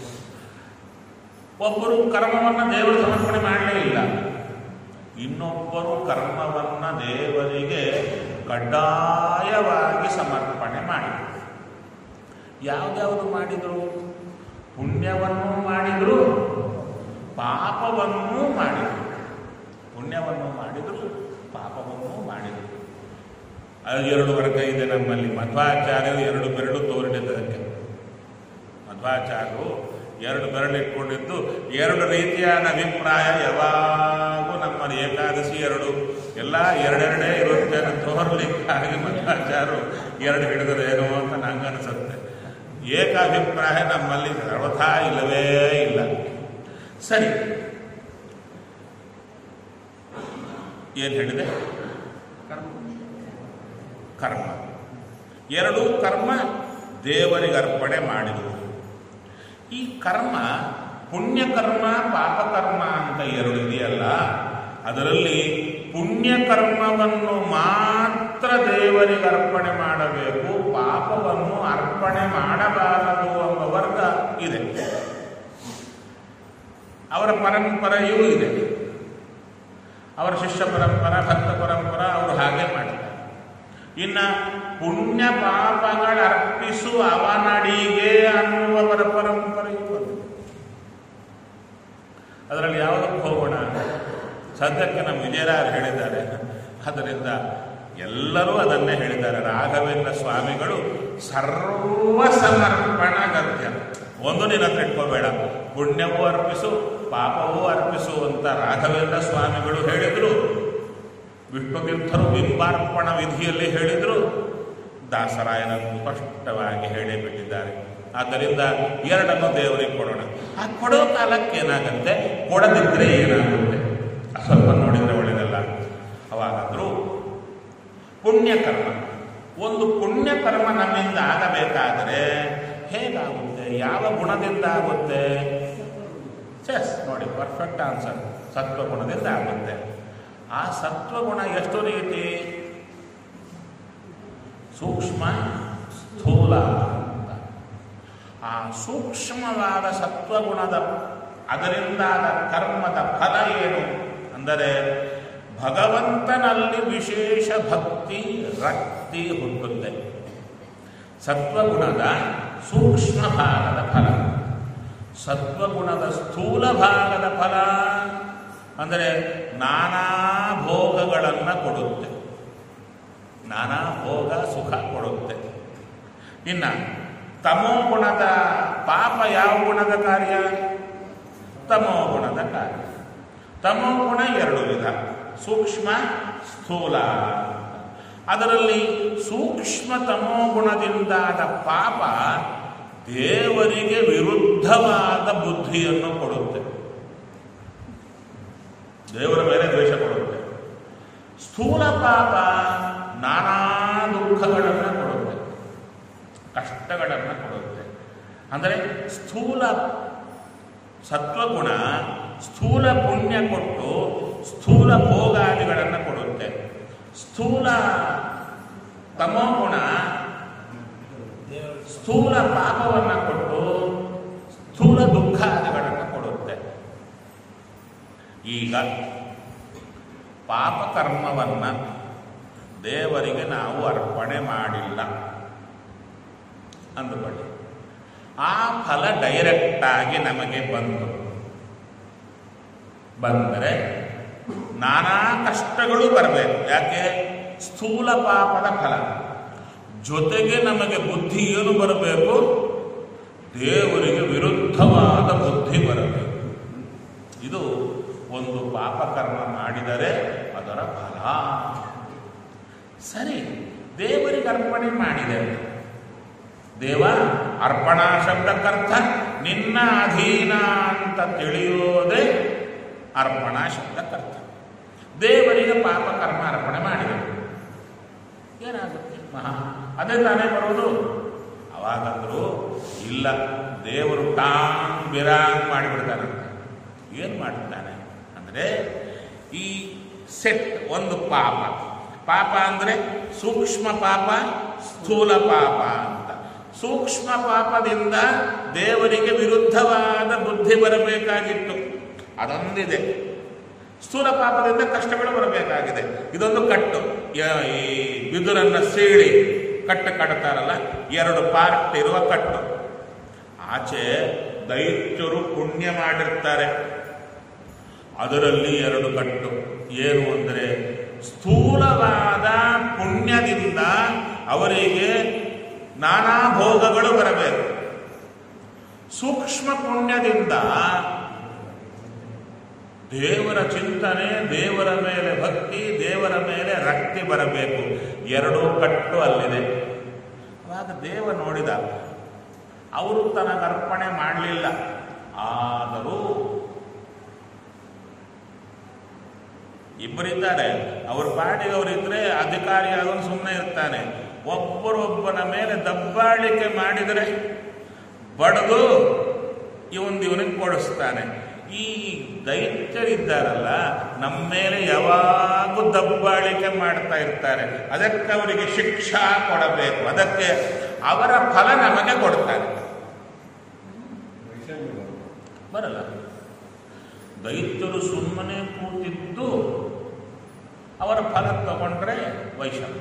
ಒಬ್ಬರು ಕರ್ಮವನ್ನು ದೇವರು ಸಮರ್ಪಣೆ ಮಾಡಲೇ ಇಲ್ಲ ಇನ್ನೊಬ್ಬರು ಕರ್ಮವನ್ನು ದೇವರಿಗೆ ಕಡ್ಡಾಯವಾಗಿ ಸಮರ್ಪಣೆ ಮಾಡಿ ಯಾವ್ದ್ಯಾವುದು ಮಾಡಿದರು ಪುಣ್ಯವನ್ನು ಮಾಡಿದರು ಪಾಪವನ್ನೂ ಮಾಡಿದರು ಪುಣ್ಯವನ್ನು ಮಾಡಿದರು ಪಾಪವನ್ನೂ ಮಾಡಿದರು ಅದು ಎರಡು ವರ್ಗ ಇದೆ ನಮ್ಮಲ್ಲಿ ಮಧ್ವಾಚಾರ್ಯರು ಎರಡು ಬೆರಳು ತೋರಿಡಿದ್ದಕ್ಕೆ ಮಧ್ವಾಚಾರ್ಯರು ಎರಡು ಬೆರಳಿಟ್ಕೊಂಡಿದ್ದು ಎರಡು ರೀತಿಯಾದ ಅಭಿಪ್ರಾಯ ಯಾವಾಗೂ ನಮ್ಮಲ್ಲಿ ಏಕಾದಶಿ ಎರಡು ಎಲ್ಲ ಎರಡೆರಡೇ ಇರುತ್ತೆ ಅಂತ ತೋರ್ಲಿಕ್ಕಾಗಿ ಮಧ್ವಾಚಾರು ಎರಡು ಹಿಡಿದರೇನೋ ಅಂತ ನಂಗನ್ಸುತ್ತೆ ಏಕಾಭಿಪ್ರಾಯ ನಮ್ಮಲ್ಲಿ ಸರ್ವಥಾ ಇಲ್ಲವೇ ಇಲ್ಲ ಸರಿ ಏನು ಹೇಳಿದೆ ಕರ್ಮ ಕರ್ಮ ಎರಡೂ ಕರ್ಮ ದೇವರಿಗೆ ಅರ್ಪಣೆ ಮಾಡಿದವು ಈ ಕರ್ಮ ಪುಣ್ಯಕರ್ಮ ಪಾಪಕರ್ಮ ಅಂತ ಎರಡು ಇದೆಯಲ್ಲ ಅದರಲ್ಲಿ ಪುಣ್ಯಕರ್ಮವನ್ನು ಮಾತ್ರ ದೇವರಿಗೆ ಅರ್ಪಣೆ ಮಾಡಬೇಕು ಪಾಪವನ್ನು ಅರ್ಪಣೆ ಮಾಡಬಾರದು ಎಂಬ ವರ್ಗ ಇದೆ ಅವರ ಪರಂಪರೆಯೂ ಇದೆ ಅವರ ಶಿಷ್ಯ ಪರಂಪರ ಭಕ್ತ ಪರಂಪರ ಅವರು ಹಾಗೆ ಮಾಡ್ತಾರೆ ಇನ್ನ ಪುಣ್ಯ ಪಾಪಗಳ ಅರ್ಪಿಸು ಅವನಡಿಗೆ ಅನ್ನುವವರ ಪರಂಪರೆಯೂ ಬಂದಿದೆ ಅದರಲ್ಲಿ ಯಾವುದಕ್ಕೆ ಹೋಗೋಣ ಸದ್ಯಕ್ಕೆ ನಮ್ಮ ವಿಜಯರಾಯರು ಹೇಳಿದ್ದಾರೆ ಅದರಿಂದ ಎಲ್ಲರೂ ಅದನ್ನೇ ಹೇಳಿದ್ದಾರೆ ರಾಘವೇಂದ್ರ ಸ್ವಾಮಿಗಳು ಸರ್ವ ಸಮರ್ಪಣ ಗದ್ಯ ಒಂದು ನಿನ್ನ ಹತ್ರ ಇಟ್ಕೋಬೇಡ ಪುಣ್ಯವೂ ಅರ್ಪಿಸು ಪಾಪವೂ ಅರ್ಪಿಸು ಅಂತ ರಾಘವೇಂದ್ರ ಸ್ವಾಮಿಗಳು ಹೇಳಿದರು ವಿಷ್ಣುತೀರ್ಥರು ಬಿಂಬಾರ್ಪಣ ವಿಧಿಯಲ್ಲಿ ಹೇಳಿದರು ದಾಸರಾಯನನ್ನು ಸ್ಪಷ್ಟವಾಗಿ ಹೇಳೇ ಬಿಟ್ಟಿದ್ದಾರೆ ಆದ್ದರಿಂದ ಎರಡನ್ನು ದೇವರಿಗೆ ಕೊಡೋಣ ಆ ಕೊಡೋ ಕಾಲಕ್ಕೆ ಏನಾಗುತ್ತೆ ಕೊಡದಿದ್ರೆ ಏನಾಗುತ್ತೆ ಸ್ವಲ್ಪ ನೋಡಿದರೆ ಒಳ್ಳೆಯದಲ್ಲ ಅವಾಗಾದರೂ ಪುಣ್ಯಕರ್ಮ ಒಂದು ಪುಣ್ಯಕರ್ಮ ನಮ್ಮಿಂದ ಆಗಬೇಕಾದರೆ ಹೇಗಾಗುತ್ತೆ ಯಾವ ಗುಣದಿಂದ ಆಗುತ್ತೆ ಚೆಸ್ ನೋಡಿ ಪರ್ಫೆಕ್ಟ್ ಆನ್ಸರ್ ಸತ್ವಗುಣದಿಂದ ಆಗುತ್ತೆ ಆ ಸತ್ವಗುಣ ಎಷ್ಟು ರೀತಿ ಸೂಕ್ಷ್ಮ ಸ್ಥೂಲ ಅಂತ ಆ ಸೂಕ್ಷ್ಮವಾದ ಸತ್ವಗುಣದ ಅದರಿಂದಾದ ಕರ್ಮದ ಫಲ ಏನು ಅಂದರೆ ಭಗವಂತನಲ್ಲಿ ವಿಶೇಷ ಭಕ್ತಿ ರಕ್ತಿ ಹುಟ್ಟುತ್ತೆ ಸತ್ವಗುಣದ ಸೂಕ್ಷ್ಮ ಭಾಗದ ಫಲ ಸತ್ವಗುಣದ ಸ್ಥೂಲ ಭಾಗದ ಫಲ ಅಂದರೆ ನಾನಾ ಭೋಗಗಳನ್ನು ಕೊಡುತ್ತೆ ನಾನಾ ಭೋಗ ಸುಖ ಕೊಡುತ್ತೆ ಇನ್ನು ತಮೋ ಗುಣದ ಪಾಪ ಯಾವ ಗುಣದ ಕಾರ್ಯ ತಮೋ ಗುಣದ ಕಾರ್ಯ ತಮೋ ಗುಣ ಎರಡು ವಿಧ ಸೂಕ್ಷ್ಮ ಸ್ಥೂಲ ಅದರಲ್ಲಿ ಸೂಕ್ಷ್ಮ ತಮೋ ಗುಣದಿಂದಾದ ಪಾಪ ದೇವರಿಗೆ ವಿರುದ್ಧವಾದ ಬುದ್ಧಿಯನ್ನು ಕೊಡುತ್ತೆ ದೇವರ ಮೇಲೆ ದ್ವೇಷ ಕೊಡುತ್ತೆ ಸ್ಥೂಲ ಪಾಪ ನಾನಾ ದುಃಖಗಳನ್ನು ಕೊಡುತ್ತೆ ಕಷ್ಟಗಳನ್ನು ಕೊಡುತ್ತೆ ಅಂದರೆ ಸ್ಥೂಲ ಸತ್ವಗುಣ ಸ್ಥೂಲ ಪುಣ್ಯ ಕೊಟ್ಟು ಸ್ಥೂಲ ಭೋಗಾದಿಗಳನ್ನು ಕೊಡುತ್ತೆ ಸ್ಥೂಲ ತಮೋಗುಣ ಸ್ಥೂಲ ಪಾಪವನ್ನು ಕೊಟ್ಟು ಸ್ಥೂಲ ದುಃಖಾದಿಗಳನ್ನು ಕೊಡುತ್ತೆ ಈಗ ಪಾಪಕರ್ಮವನ್ನು ದೇವರಿಗೆ ನಾವು ಅರ್ಪಣೆ ಮಾಡಿಲ್ಲ ಅಂದುಕೊಳ್ಳಿ ಆ ಫಲ ಡೈರೆಕ್ಟಾಗಿ ನಮಗೆ ಬಂತು ಬಂದರೆ ನಾನಾ ಕಷ್ಟಗಳು ಬರಬೇಕು ಯಾಕೆ ಸ್ಥೂಲ ಪಾಪದ ಫಲ ಜೊತೆಗೆ ನಮಗೆ ಬುದ್ಧಿ ಏನು ಬರಬೇಕು ದೇವರಿಗೆ ವಿರುದ್ಧವಾದ ಬುದ್ಧಿ ಬರಬೇಕು ಇದು ಒಂದು ಪಾಪಕರ್ಮ ಮಾಡಿದರೆ ಅದರ ಫಲ ಸರಿ ದೇವರಿಗೆ ಅರ್ಪಣೆ ಮಾಡಿದೆ ದೇವ ಅರ್ಪಣಾ ಶಬ್ದಕ್ಕರ್ಥ ನಿನ್ನ ಅಧೀನ ಅಂತ ತಿಳಿಯೋದೇ ಅರ್ಪಣಾ ಶಬ್ದಕ್ಕರ್ಥ ದೇವರಿಗೆ ಪಾಪಕರ್ಮ ಅರ್ಪಣೆ ಮಾಡಿದೆ ಏನಾಗುತ್ತೆ ಮಹಾ ಅದೇ ತಾನೇ ಬರೋದು ಅವಾಗಂದ್ರು ಇಲ್ಲ ದೇವರು ಟಾಂಗ್ ಬಿರಾಂಗ್ ಮಾಡಿಬಿಡ್ತಾನಂತೆ ಏನು ಮಾಡ್ತಾನೆ ಅಂದರೆ ಈ ಸೆಟ್ ಒಂದು ಪಾಪ ಪಾಪ ಅಂದರೆ ಸೂಕ್ಷ್ಮ ಪಾಪ ಸ್ಥೂಲ ಪಾಪ ಅಂತ ಸೂಕ್ಷ್ಮ ಪಾಪದಿಂದ ದೇವರಿಗೆ ವಿರುದ್ಧವಾದ ಬುದ್ಧಿ ಬರಬೇಕಾಗಿತ್ತು ಅದೊಂದಿದೆ ಸ್ಥೂಲ ಪಾಪದಿಂದ ಕಷ್ಟಗಳು ಬರಬೇಕಾಗಿದೆ ಇದೊಂದು ಕಟ್ಟು ಯ- ಈ ಬಿದುರನ್ನ ಸೀಳಿ ಕಟ್ಟು ಕಟ್ತಾರಲ್ಲ ಎರಡು ಪಾರ್ಟ್ ಇರುವ ಕಟ್ಟು ಆಚೆ ದೈತ್ಯರು ಪುಣ್ಯ ಮಾಡಿರ್ತಾರೆ ಅದರಲ್ಲಿ ಎರಡು ಕಟ್ಟು ಏನು ಅಂದರೆ ಸ್ಥೂಲವಾದ ಪುಣ್ಯದಿಂದ ಅವರಿಗೆ ನಾನಾ ಭೋಗಗಳು ಬರಬೇಕು ಸೂಕ್ಷ್ಮ ಪುಣ್ಯದಿಂದ ದೇವರ ಚಿಂತನೆ ದೇವರ ಮೇಲೆ ಭಕ್ತಿ ದೇವರ ಮೇಲೆ ರಕ್ತಿ ಬರಬೇಕು ಎರಡೂ ಕಟ್ಟು ಅಲ್ಲಿದೆ ಆವಾಗ ದೇವ ನೋಡಿದ ಅವರು ತನಗರ್ಪಣೆ ಮಾಡಲಿಲ್ಲ ಆದರೂ ಇಬ್ಬರಿದ್ದಾರೆ ಅವ್ರ ಪಾಡಿಗೆ ಅವರಿದ್ರೆ ಅಧಿಕಾರಿ ಆಗೋನು ಸುಮ್ಮನೆ ಇರ್ತಾನೆ ಒಬ್ಬರೊಬ್ಬನ ಮೇಲೆ ದಬ್ಬಾಳಿಕೆ ಮಾಡಿದರೆ ಬಡದು ಇವನ್ ಇವನಿಗೆ ಕೊಡಿಸ್ತಾನೆ ಈ ದೈತ್ಯರಿದ್ದಾರಲ್ಲ ನಮ್ಮ ಮೇಲೆ ಯಾವಾಗೂ ದಬ್ಬಾಳಿಕೆ ಮಾಡ್ತಾ ಇರ್ತಾರೆ ಅದಕ್ಕೆ ಅವರಿಗೆ ಶಿಕ್ಷಾ ಕೊಡಬೇಕು ಅದಕ್ಕೆ ಅವರ ಫಲ ನಮಗೆ ಕೊಡ್ತಾರೆ ಬರಲ್ಲ ದೈತ್ಯರು ಸುಮ್ಮನೆ ಕೂತಿದ್ದು ಅವರ ಫಲ ತಗೊಂಡ್ರೆ ವೈಷಮ್ಯ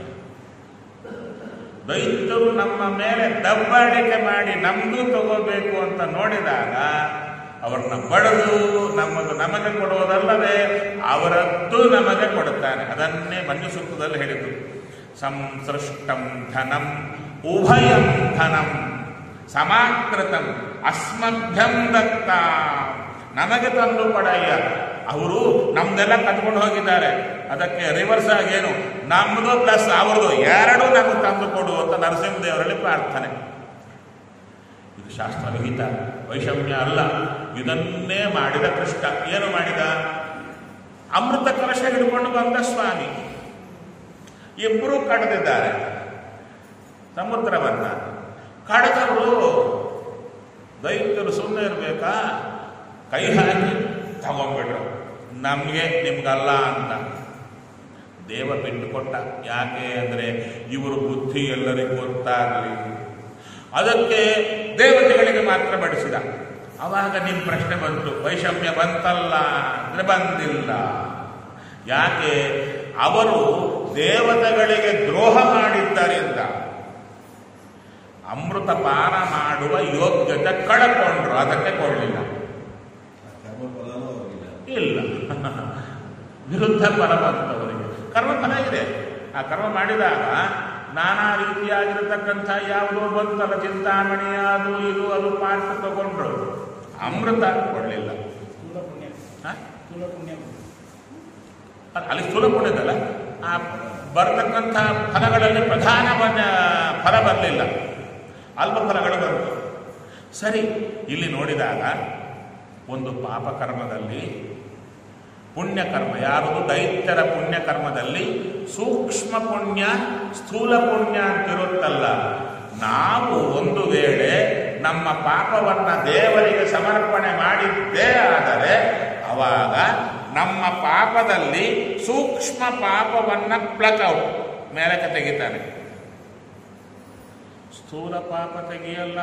ದೈತ್ಯರು ನಮ್ಮ ಮೇಲೆ ದಬ್ಬಾಳಿಕೆ ಮಾಡಿ ನಮ್ದು ತಗೋಬೇಕು ಅಂತ ನೋಡಿದಾಗ ಅವ್ರನ್ನ ಬಡದು ನಮ್ಮದು ನಮಗೆ ಕೊಡುವುದಲ್ಲದೆ ಅವರದ್ದು ನಮಗೆ ಕೊಡುತ್ತಾನೆ ಅದನ್ನೇ ಮಂಜು ಸೂಕ್ತದಲ್ಲಿ ಹೇಳಿದ್ರು ಸಂಸೃಷ್ಟಂ ಧನಂ ಉಭಯಂ ಧನಂ ಸಮಾಕೃತಂ ಅಸ್ಮಭ್ಯಂ ದತ್ತ ನಮಗೆ ತಂದು ಕೊಡಯ್ಯ ಅವರು ನಮ್ದೆಲ್ಲ ಕಟ್ಕೊಂಡು ಹೋಗಿದ್ದಾರೆ ಅದಕ್ಕೆ ರಿವರ್ಸ್ ಆಗೇನು ನಮ್ಮದು ಪ್ಲಸ್ ಅವ್ರದ್ದು ಎರಡೂ ನಮಗೆ ತಂದು ಕೊಡು ಅಂತ ನರಸಿಂಹದೇವರಲ್ಲಿ ಪ್ರಾರ್ಥನೆ ಇದು ಶಾಸ್ತ್ರ ವಿಹಿತ ವೈಷಮ್ಯ ಅಲ್ಲ ಇದನ್ನೇ ಮಾಡಿದ ಕೃಷ್ಣ ಏನು ಮಾಡಿದ ಅಮೃತ ಕಲಶ ಹಿಡ್ಕೊಂಡು ಬಂದ ಸ್ವಾಮಿ ಇಬ್ಬರು ಕಡ್ದಿದ್ದಾರೆ ಸಮುದ್ರವನ್ನ ಕಡದವರು ದೈತ್ಯರು ಸುಮ್ಮನೆ ಇರಬೇಕಾ ಕೈ ಹಾಕಿ ತಗೊಂಡ್ಬಿಟ್ರು ನಮಗೆ ನಿಮ್ಗಲ್ಲ ಅಂತ ದೇವ ಬಿಟ್ಟು ಕೊಟ್ಟ ಯಾಕೆ ಅಂದರೆ ಇವರು ಬುದ್ಧಿ ಎಲ್ಲರಿಗೂ ಗೊತ್ತಾಗಲಿ ಅದಕ್ಕೆ ದೇವತೆಗಳಿಗೆ ಮಾತ್ರ ಬಡಿಸಿದ ಅವಾಗ ನಿಮ್ಮ ಪ್ರಶ್ನೆ ಬಂತು ವೈಷಮ್ಯ ಬಂತಲ್ಲ ಅಂದ್ರೆ ಬಂದಿಲ್ಲ ಯಾಕೆ ಅವರು ದೇವತೆಗಳಿಗೆ ದ್ರೋಹ ಮಾಡಿದ್ದರಿಂದ ಅಮೃತ ಪಾನ ಮಾಡುವ ಯೋಗ್ಯತೆ ಕಳಕೊಂಡ್ರು ಅದಕ್ಕೆ ಕೊಡಲಿಲ್ಲ ಕರ್ಮಫಲನೂ ಹೋಗಿಲ್ಲ ಇಲ್ಲ ವಿರುದ್ಧ ಫಲ ಬಂತವರಿಗೆ ಕರ್ಮಫಲ ಇದೆ ಆ ಕರ್ಮ ಮಾಡಿದಾಗ ನಾನಾ ರೀತಿಯಾಗಿರತಕ್ಕಂಥ ಯಾವುದೋ ಬಂತಲ್ಲ ಚಿಂತಾಮಣಿ ಅದು ಇದು ಅದು ಪಾಠ ತಗೊಂಡ್ರು ಅಮೃತ ಕೊಡಲಿಲ್ಲ ಸ್ಥೂಲ ಪುಣ್ಯ ಹ? ಸ್ಥೂಲ ಪುಣ್ಯ ಅಲ್ಲ, ಅಲ್ಲಿ ಸ್ಥೂಲ ಪುಣ್ಯದಲ್ಲ ಆ ಬರ್ತಕ್ಕಂಥ ಫಲಗಳಲ್ಲಿ ಪ್ರಧಾನ ಬನ್ನ- ಫಲ ಬರಲಿಲ್ಲ ಅಲ್ಪ ಫಲಗಳು ಬಂತು ಸರಿ ಇಲ್ಲಿ ನೋಡಿದಾಗ ಒಂದು ಪಾಪಕರ್ಮದಲ್ಲಿ ಪುಣ್ಯಕರ್ಮ ಯಾವುದು ದೈತ್ಯರ ಪುಣ್ಯಕರ್ಮದಲ್ಲಿ ಸೂಕ್ಷ್ಮ ಪುಣ್ಯ ಸ್ಥೂಲ ಪುಣ್ಯ ಅಂತಿರುತ್ತಲ್ಲ ನಾವು ಒಂದು ವೇಳೆ ನಮ್ಮ ಪಾಪವನ್ನ ದೇವರಿಗೆ ಸಮರ್ಪಣೆ ಮಾಡಿದ್ದೇ ಆದರೆ ಅವಾಗ ನಮ್ಮ ಪಾಪದಲ್ಲಿ ಸೂಕ್ಷ್ಮ ಪಾಪವನ್ನ ಪ್ಲಕ್ ಔಟ್ ಮೇಲಕ್ಕೆ ತೆಗಿತಾನೆ ಸ್ಥೂಲ ಪಾಪ ತೆಗಿಯಲ್ಲ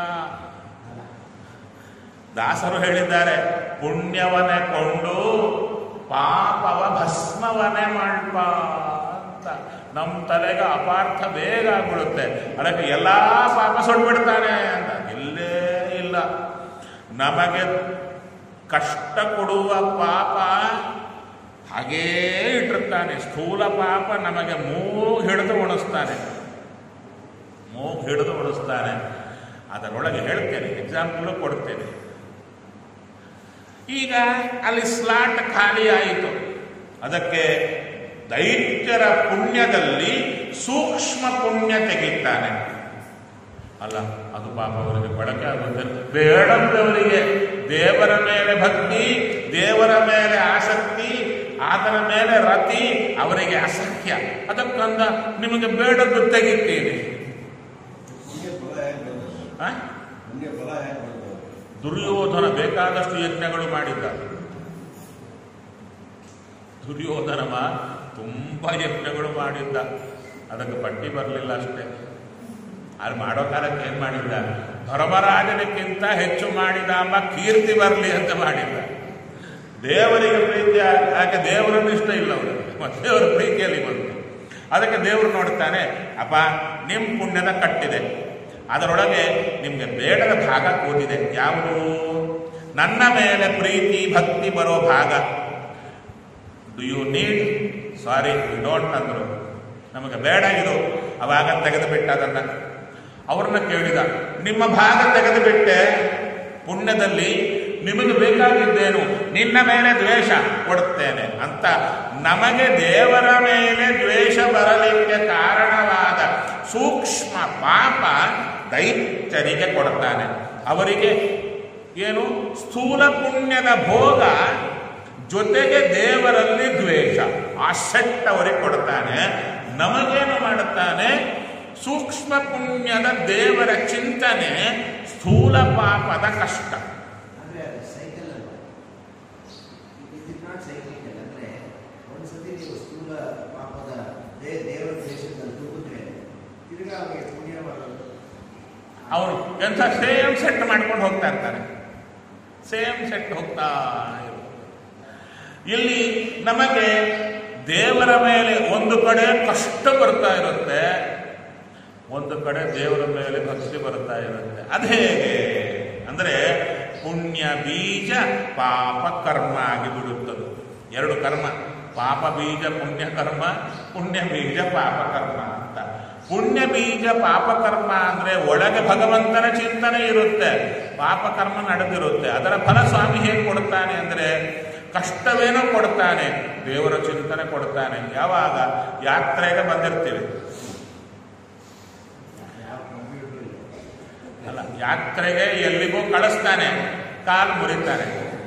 ದಾಸರು ಹೇಳಿದ್ದಾರೆ ಪುಣ್ಯವನ್ನೇ ಕೊಂಡು ಪಾಪವ ಭಸ್ಮವನೇ ಮಾಡ್ಪ ಅಂತ ನಮ್ಮ ತಲೆಗೆ ಅಪಾರ್ಥ ಬೇಗ ಆಗ್ಬಿಡುತ್ತೆ ಅದಕ್ಕೆ ಎಲ್ಲಾ ಪಾಪ ಸುಟ್ಬಿಡ್ತಾನೆ ಅಂತ ಇಲ್ಲೇ ಇಲ್ಲ ನಮಗೆ ಕಷ್ಟ ಕೊಡುವ ಪಾಪ ಹಾಗೇ ಇಟ್ಟಿರ್ತಾನೆ ಸ್ಥೂಲ ಪಾಪ ನಮಗೆ ಮೂಗು ಹಿಡಿದು ಉಣಿಸ್ತಾನೆ ಮೂಗು ಹಿಡಿದು ಉಣಿಸ್ತಾನೆ ಅದರೊಳಗೆ ಹೇಳ್ತೇನೆ ಎಕ್ಸಾಂಪಲ್ ಕೊಡ್ತೇನೆ ಈಗ ಅಲ್ಲಿ ಸ್ಲಾಟ್ ಖಾಲಿ ಆಯಿತು ಅದಕ್ಕೆ ದೈತ್ಯರ ಪುಣ್ಯದಲ್ಲಿ ಸೂಕ್ಷ್ಮ ಪುಣ್ಯ ತೆಗಿತಾನೆ ಅಲ್ಲ ಅದು ಪಾಪ ಅವರಿಗೆ ಬಳಕೆ ಆಗುತ್ತೆ ಬೇಡದವರಿಗೆ ದೇವರ ಮೇಲೆ ಭಕ್ತಿ ದೇವರ ಮೇಲೆ ಆಸಕ್ತಿ ಆತನ ಮೇಲೆ ರತಿ ಅವರಿಗೆ ಅಸಹ್ಯ ಅದಕ್ಕಂದ ನಿಮಗೆ ಬೇಡದ್ದು ತೆಗಿತೀನಿ ಪುಣ್ಯ ಫಲ ಹೇಗೆ ಬರ್ತದೆ ಆ? ಪುಣ್ಯ ಫಲ ಹೇಗೆ ಬರ್ತದೆ ದುರ್ಯೋಧನ ಬೇಕಾದಷ್ಟು ಯಜ್ಞಗಳು ಮಾಡಿದ್ದ ದುರ್ಯೋಧನಮ ತುಂಬ ಯಜ್ಞಗಳು ಮಾಡಿದ್ದ ಅದಕ್ಕೆ ಪಟ್ಟಿ ಬರಲಿಲ್ಲ ಅಷ್ಟೇ ಅಲ್ಲಿ ಮಾಡೋ ಕಾಲಕ್ಕೆ ಏನು ಮಾಡಿದ್ದ ಧರ್ಮರಾಜನಕ್ಕಿಂತ ಹೆಚ್ಚು ಮಾಡಿದ ಅಮ್ಮ ಕೀರ್ತಿ ಬರಲಿ ಅಂತ ಮಾಡಿದ್ದ ದೇವರಿಗೆ ಪ್ರೀತಿ ಆಗ- ಯಾಕೆ ದೇವರನ್ನು ಇಷ್ಟ ಇಲ್ಲ ಅವನಿಗೆ ಮತ್ತೆ ದೇವರ ಪ್ರೀತಿಯಲ್ಲಿ ಬಂತು ಅದಕ್ಕೆ ದೇವರು ನೋಡ್ತಾನೆ ಅಪ್ಪ ನಿಮ್ಮ ಪುಣ್ಯದ ಕಟ್ಟಿದೆ ಅದರೊಳಗೆ ನಿಮಗೆ ಬೇಡದ ಭಾಗ ಕೂತಿದೆ ಯಾವುದು ನನ್ನ ಮೇಲೆ ಪ್ರೀತಿ ಭಕ್ತಿ ಬರೋ ಭಾಗ do you need sorry we don't ಅಂದರು ನಮಗೆ ಬೇಡ ಇದು ಅವಾಗ ತೆಗೆದು ಬಿಟ್ಟ ಅದನ್ನ ಅವ್ರನ್ನ ಕೇಳಿದ ನಿಮ್ಮ ಭಾಗ ತೆಗೆದು ಬಿಟ್ಟೆ ಪುಣ್ಯದಲ್ಲಿ ನಿಮಗೆ ಬೇಕಾಗಿದ್ದೇನು ನಿನ್ನ ಮೇಲೆ ದ್ವೇಷ ಕೊಡುತ್ತೇನೆ ಅಂತ ನಮಗೆ ದೇವರ ಮೇಲೆ ದ್ವೇಷ ಬರಲಿಕ್ಕೆ ಕಾರಣವಾದ ಸೂಕ್ಷ್ಮ ಪಾಪ ದೈತ್ಯರಿಗೆ ಕೊಡ್ತಾನೆ ಅವರಿಗೆ ಏನು ಸ್ಥೂಲ ಪುಣ್ಯದ ಭೋಗ ಜೊತೆಗೆ ದೇವರಲ್ಲಿ ದ್ವೇಷ ಆ ಸೆಟ್ ಅವರಿಗೆ ಕೊಡ್ತಾನೆ ನಮಗೇನು ಮಾಡುತ್ತಾನೆ ಸೂಕ್ಷ್ಮ ಪುಣ್ಯದ ದೇವರ ಚಿಂತನೆ ಸ್ಥೂಲ ಪಾಪದ ಕಷ್ಟ ಅಂದ್ರೆ ಅದು ಸೈಕಲ್ ಅಲ್ಲ ಇಟ್ ಇಸ್ ನಾಟ್ ಸೈಕ್ಲಿಕಲ್ ಅಂದ್ರೆ ಒಂದ್ಸತಿ ನೀವು ಸ್ಥೂಲ ಪಾಪದ ದೇ ದೇವರ ದೇಶದಲ್ಲಿ ತೂಗಿದ್ರೆ ತಿರ್ಗಾ ಅವರಿಗೆ ಪುಣ್ಯ ಬರೋದು ಅವರು ಎಂಥ ಸೇಮ್ ಸೆಟ್ ಮಾಡ್ಕೊಂಡು ಹೋಗ್ತಾ ಇರ್ತಾರೆ ಸೇಮ್ ಸೆಟ್ ಹೋಗ್ತಾ ಇರ್ತಾರೆ. ಇಲ್ಲಿ ನಮಗೆ ದೇವರ ಮೇಲೆ ಒಂದು ಕಡೆ ಕಷ್ಟ ಬರ್ತಾ ಇರುತ್ತೆ ಒಂದು ಕಡೆ ದೇವರ ಮೇಲೆ ಭಕ್ತಿ ಬರ್ತಾ ಇರುತ್ತೆ ಅದು ಹೇಗೆ ಅಂದರೆ ಪುಣ್ಯ ಬೀಜ ಪಾಪ ಕರ್ಮ ಆಗಿಬಿಡುತ್ತದೆ ಎರಡು ಕರ್ಮ ಪಾಪ ಬೀಜ ಪುಣ್ಯ ಕರ್ಮ ಪುಣ್ಯ ಬೀಜ ಪಾಪ ಕರ್ಮ ಅಂತ ಪುಣ್ಯ ಬೀಜ ಪಾಪ ಕರ್ಮ ಅಂದ್ರೆ ಒಳಗೆ ಭಗವಂತನ ಚಿಂತನೆ ಇರುತ್ತೆ ಪಾಪ ಕರ್ಮ ನಡೆದಿರುತ್ತೆ ಅದರ ಫಲ ಸ್ವಾಮಿ ಹೇಗೆ ಕೊಡ್ತಾನೆ ಅಂದ್ರೆ ಕಷ್ಟವೇನೋ ಕೊಡ್ತಾನೆ ದೇವರ ಚಿಂತನೆ ಕೊಡ್ತಾನೆ ಯಾವಾಗ ಯಾತ್ರೆಗೆ ಬಂದಿರ್ತೀವಿ ಯಾವ ಕಂಪ್ಯೂಟರ್ ಇಲ್ಲ ಅಲ್ಲ ಯಾತ್ರೆಗೆ ಎಲ್ಲಿಗೂ ಕಳಿಸ್ತಾನೆ ಕಾಲು ಮುರಿತಾನೆ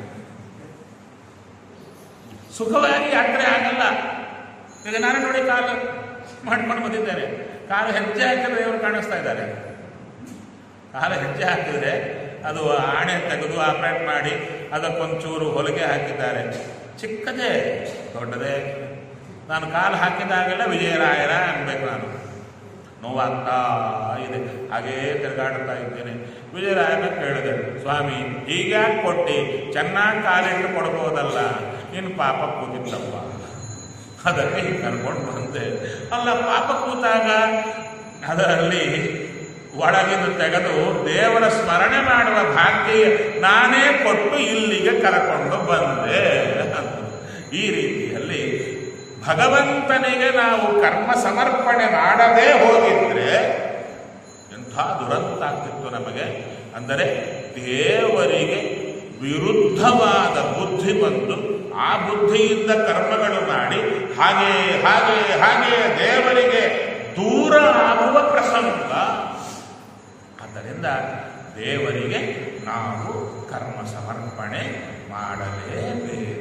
ಸುಖವಾಗಿ ಯಾತ್ರೆ ಆಗಲ್ಲ ಈಗ ನಾನು ನೋಡಿ ಕಾಲು ಮಾಡ್ಕೊಂಡು ಬಂದಿದ್ದೇನೆ ಕಾಲು ಹೆಜ್ಜೆ ಹಾಕಿದ್ರೆ ಇವರು ಕಾಣಿಸ್ತಾ ಇದ್ದಾರೆ ಕಾಲು ಹೆಜ್ಜೆ ಹಾಕಿದ್ರೆ ಅದು ಆಣೆ ತೆಗೆದು ಆಪರೇಟ್ ಮಾಡಿ ಅದಕ್ಕೊಂಚೂರು ಹೊಲಿಗೆ ಹಾಕಿದ್ದಾರೆ ಚಿಕ್ಕದೇ ದೊಡ್ಡದೇ ನಾನು ಕಾಲು ಹಾಕಿದಾಗೆಲ್ಲ ವಿಜಯರಾಯರ ಅನ್ಬೇಕು ನಾನು ನೋವಾಗ್ತಾ ಇದೆ ಹಾಗೇ ತಿರುಗಾಡ್ತಾ ಇದ್ದೇನೆ ವಿಜಯರಾಯನ ಕೇಳಿದೆ ಸ್ವಾಮಿ ಹೀಗ್ಯಾಕೆ ಕೊಟ್ಟು ಚೆನ್ನಾಗಿ ಕಾಲಿಟ್ಟು ಕೊಡ್ಬೋದಲ್ಲ ಇನ್ನು ಪಾಪ ಕೂತಿತ್ತಪ್ಪ ಅದಕ್ಕೆ ಹೀಗೆ ಕರ್ಕೊಂಡು ಬಂದೆ ಅಲ್ಲ ಪಾಪ ಕೂತಾಗ ಅದರಲ್ಲಿ ಒಳಗಿಂದ ತೆಗೆದು ದೇವರ ಸ್ಮರಣೆ ಮಾಡುವ ಭಾಗ್ಯ ನಾನೇ ಕೊಟ್ಟು ಇಲ್ಲಿಗೆ ಕರ್ಕೊಂಡು ಬಂದೆ ಅಂತ. ಈ ರೀತಿಯಲ್ಲಿ ಭಗವಂತನಿಗೆ ನಾವು ಕರ್ಮ ಸಮರ್ಪಣೆ ಮಾಡದೇ ಹೋಗಿದ್ರೆ ಎಂಥ ದುರಂತ ಆಗ್ತಿತ್ತು ನಮಗೆ ಅಂದರೆ ದೇವರಿಗೆ ವಿರುದ್ಧವಾದ ಬುದ್ಧಿ ಬಂದು ಆ ಬುದ್ಧಿಯಿಂದ ಕರ್ಮಗಳು ಮಾಡಿ ಹಾಗೆ ಹಾಗೆ ಹಾಗೆ ದೇವರಿಗೆ ದೂರ ಆಗುವ ಪ್ರಸಂಗ ಆದ್ದರಿಂದ ದೇವರಿಗೆ ನಾವು ಕರ್ಮ ಸಮರ್ಪಣೆ ಮಾಡಲೇಬೇಕು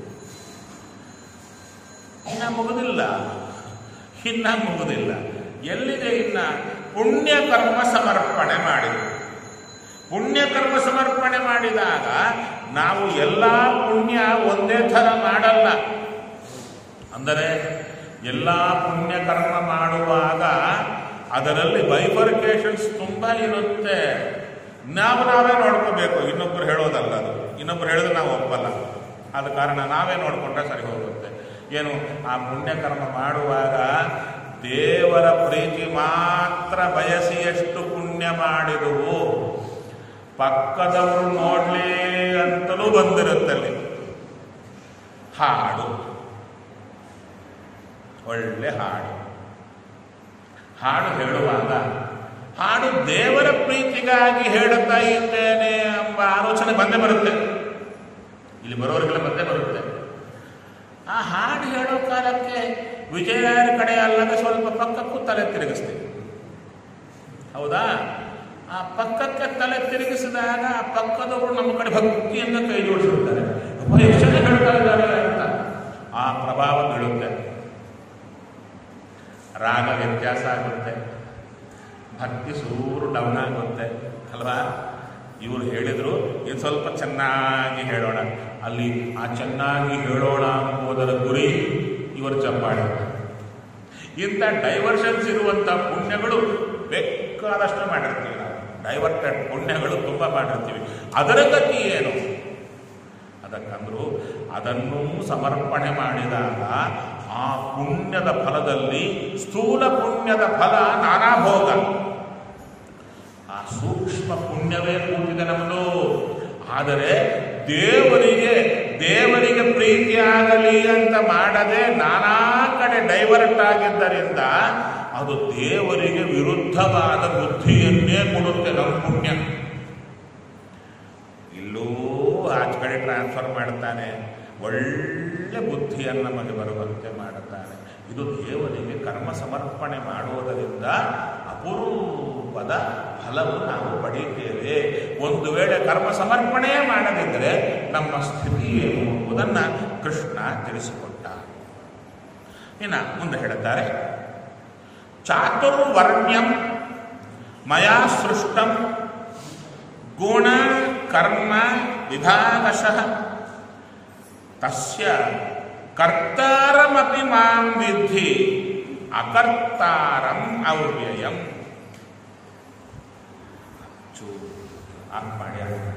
ಇನ್ನ ಮುಗುದಿಲ್ಲ ಇನ್ನ ಮುಗುದಿಲ್ಲ ಎಲ್ಲಿದೆ ಇನ್ನ ಪುಣ್ಯ ಕರ್ಮ ಸಮರ್ಪಣೆ ಮಾಡಿದೆ ಪುಣ್ಯ ಕರ್ಮ ಸಮರ್ಪಣೆ ಮಾಡಿದಾಗ ನಾವು ಎಲ್ಲ ಪುಣ್ಯ ಒಂದೇ ಥರ ಮಾಡಲ್ಲ ಅಂದರೆ ಎಲ್ಲ ಪುಣ್ಯ ಕರ್ಮ ಮಾಡುವಾಗ ಅದರಲ್ಲಿ ಬೈಫರ್ಕೇಶನ್ಸ್ ತುಂಬ ಇರುತ್ತೆ ನಾವು ನಾವೇ ನೋಡ್ಕೋಬೇಕು ಇನ್ನೊಬ್ರು ಹೇಳೋದಲ್ಲ ಅದು ಇನ್ನೊಬ್ರು ಹೇಳಿದ್ರೆ ನಾವು ಒಪ್ಪಲ್ಲ ಆದ ಕಾರಣ ನಾವೇ ನೋಡಿಕೊಂಡ್ರೆ ಸರಿ ಹೋಗುತ್ತೆ ಏನು ಆ ಪುಣ್ಯಕರ್ಮ ಮಾಡುವಾಗ ದೇವರ ಪ್ರೀತಿ ಮಾತ್ರ ಬಯಸಿ ಎಷ್ಟು ಪುಣ್ಯ ಮಾಡಿದುವು ಪಕ್ಕದವರು ನೋಡ್ಲಿ ಅಂತಲೂ ಬಂದಿರುತ್ತಲ್ಲಿ ಹಾಡು ಒಳ್ಳೆ ಹಾಡು ಹಾಡು ಹೇಳುವಾಗ ಹಾಡು ದೇವರ ಪ್ರೀತಿಗಾಗಿ ಹೇಳುತ್ತಾ ಇದ್ದೇನೆ ಎಂಬ ಆಲೋಚನೆ ಬಂದೇ ಬರುತ್ತೆ ಇಲ್ಲಿ ಬರೋರಿಗೆಲ್ಲ ಬಂದೇ ಬರುತ್ತೆ ಆ ಹಾಡು ಹೇಳೋ ಕಾಲಕ್ಕೆ ವಿಜಯರಾಯರ ಕಡೆ ಅಲ್ಲದೆ ಸ್ವಲ್ಪ ಪಕ್ಕಕ್ಕೂ ತಲೆ ತಿರುಗಿಸ್ತೀವಿ ಹೌದಾ ಆ ಪಕ್ಕಕ್ಕೆ ತಲೆ ತಿರುಗಿಸಿದಾಗ ಆ ಪಕ್ಕದವರು ನಮ್ಮ ಕಡೆ ಭಕ್ತಿಯಿಂದ ಕೈ ಜೋಡಿಸಿರ್ತಾರೆ ಅಪ್ಪ ಎಷ್ಟು ಜನ ಹೇಳ್ತಾ ಇದ್ದಾರೆ ಅಂತ ಆ ಪ್ರಭಾವ ಬೀಳುತ್ತೆ ರಾಗ ವ್ಯತ್ಯಾಸ ಆಗುತ್ತೆ ಭಕ್ತಿ ಸೂರು ಡೌನ್ ಆಗುತ್ತೆ ಅಲ್ವಾ ಇವರು ಹೇಳಿದ್ರು ಇದು ಸ್ವಲ್ಪ ಚೆನ್ನಾಗಿ ಹೇಳೋಣ ಅಲ್ಲಿ ಆ ಚೆನ್ನಾಗಿ ಹೇಳೋಣ ಎಂಬುದರ ಗುರಿ ಇವರು ಚಪ್ಪಾಳೆ ಇಂಥ ಡೈವರ್ಷನ್ಸ್ ಇರುವಂಥ ಪುಣ್ಯಗಳು ಬೇಕಾದಷ್ಟು ಮಾಡಿರ್ತೀವಿ ನಾವು ಡೈವರ್ಟೆಡ್ ಪುಣ್ಯಗಳು ತುಂಬ ಮಾಡಿರ್ತೀವಿ ಅದರ ಗತಿ ಏನು ಅದಕ್ಕಂದ್ರು ಅದನ್ನು ಸಮರ್ಪಣೆ ಮಾಡಿದಾಗ ಆ ಪುಣ್ಯದ ಫಲದಲ್ಲಿ ಸ್ಥೂಲ ಪುಣ್ಯದ ಫಲ ನಾನಾ ಭೋಗ ಆ ಸೂಕ್ಷ್ಮ ಪುಣ್ಯವೇ ಕೂತಿದೆ ನಮ್ಮದು ಆದರೆ ದೇವರಿಗೆ ದೇವರಿಗೆ ಪ್ರೀತಿಯಾಗಲಿ ಅಂತ ಮಾಡದೆ ನಾನಾ ಕಡೆ ಡೈವರ್ಟ್ ಆಗಿದ್ದರಿಂದ ಅದು ದೇವರಿಗೆ ವಿರುದ್ಧವಾದ ಬುದ್ಧಿಯನ್ನೇ ಕೊಡುತ್ತೆ ನಮ್ಮ ಪುಣ್ಯ ಆಚೆ ಕಡೆ ಟ್ರಾನ್ಸ್ಫರ್ ಮಾಡ್ತಾನೆ ಒಳ್ಳೆ ಬುದ್ಧಿಯನ್ನು ನಮಗೆ ಬರುವಂತೆ ಮಾಡುತ್ತಾನೆ ಇದು ದೇವರಿಗೆ ಕರ್ಮ ಸಮರ್ಪಣೆ ಮಾಡುವುದರಿಂದ ಅಪೂರ್ವದ ಫಲವು ನಾವು ಪಡೆಯುತ್ತೇವೆ ಒಂದು ವೇಳೆ ಕರ್ಮ ಸಮರ್ಪಣೆ ಮಾಡದಿದ್ದರೆ ನಮ್ಮ ಸ್ಥಿತಿ ಏನು ಎಂಬುದನ್ನು ಕೃಷ್ಣ ತಿಳಿಸಿಕೊಟ್ಟ ಇನ್ನು ಮುಂದೆ ಹೇಳುತ್ತಾರೆ ಚಾತುರ್ವರ್ಣ್ಯಂ ಮಯಾ ಸೃಷ್ಟಂ ಗುಣ ಕರ್ಮ ವಿಭಾಗಶಃ ತಸ್ಯ ಕರ್ತಾರಮಪಿ ಮಾಂ ವಿದ್ಧಿ ಅಕರ್ತಾರಂ ಅವ್ಯಯಂ ಚೂರು ಆಫ್ ಮಾಡಿ ಆಫ್ ಮಾಡಿ.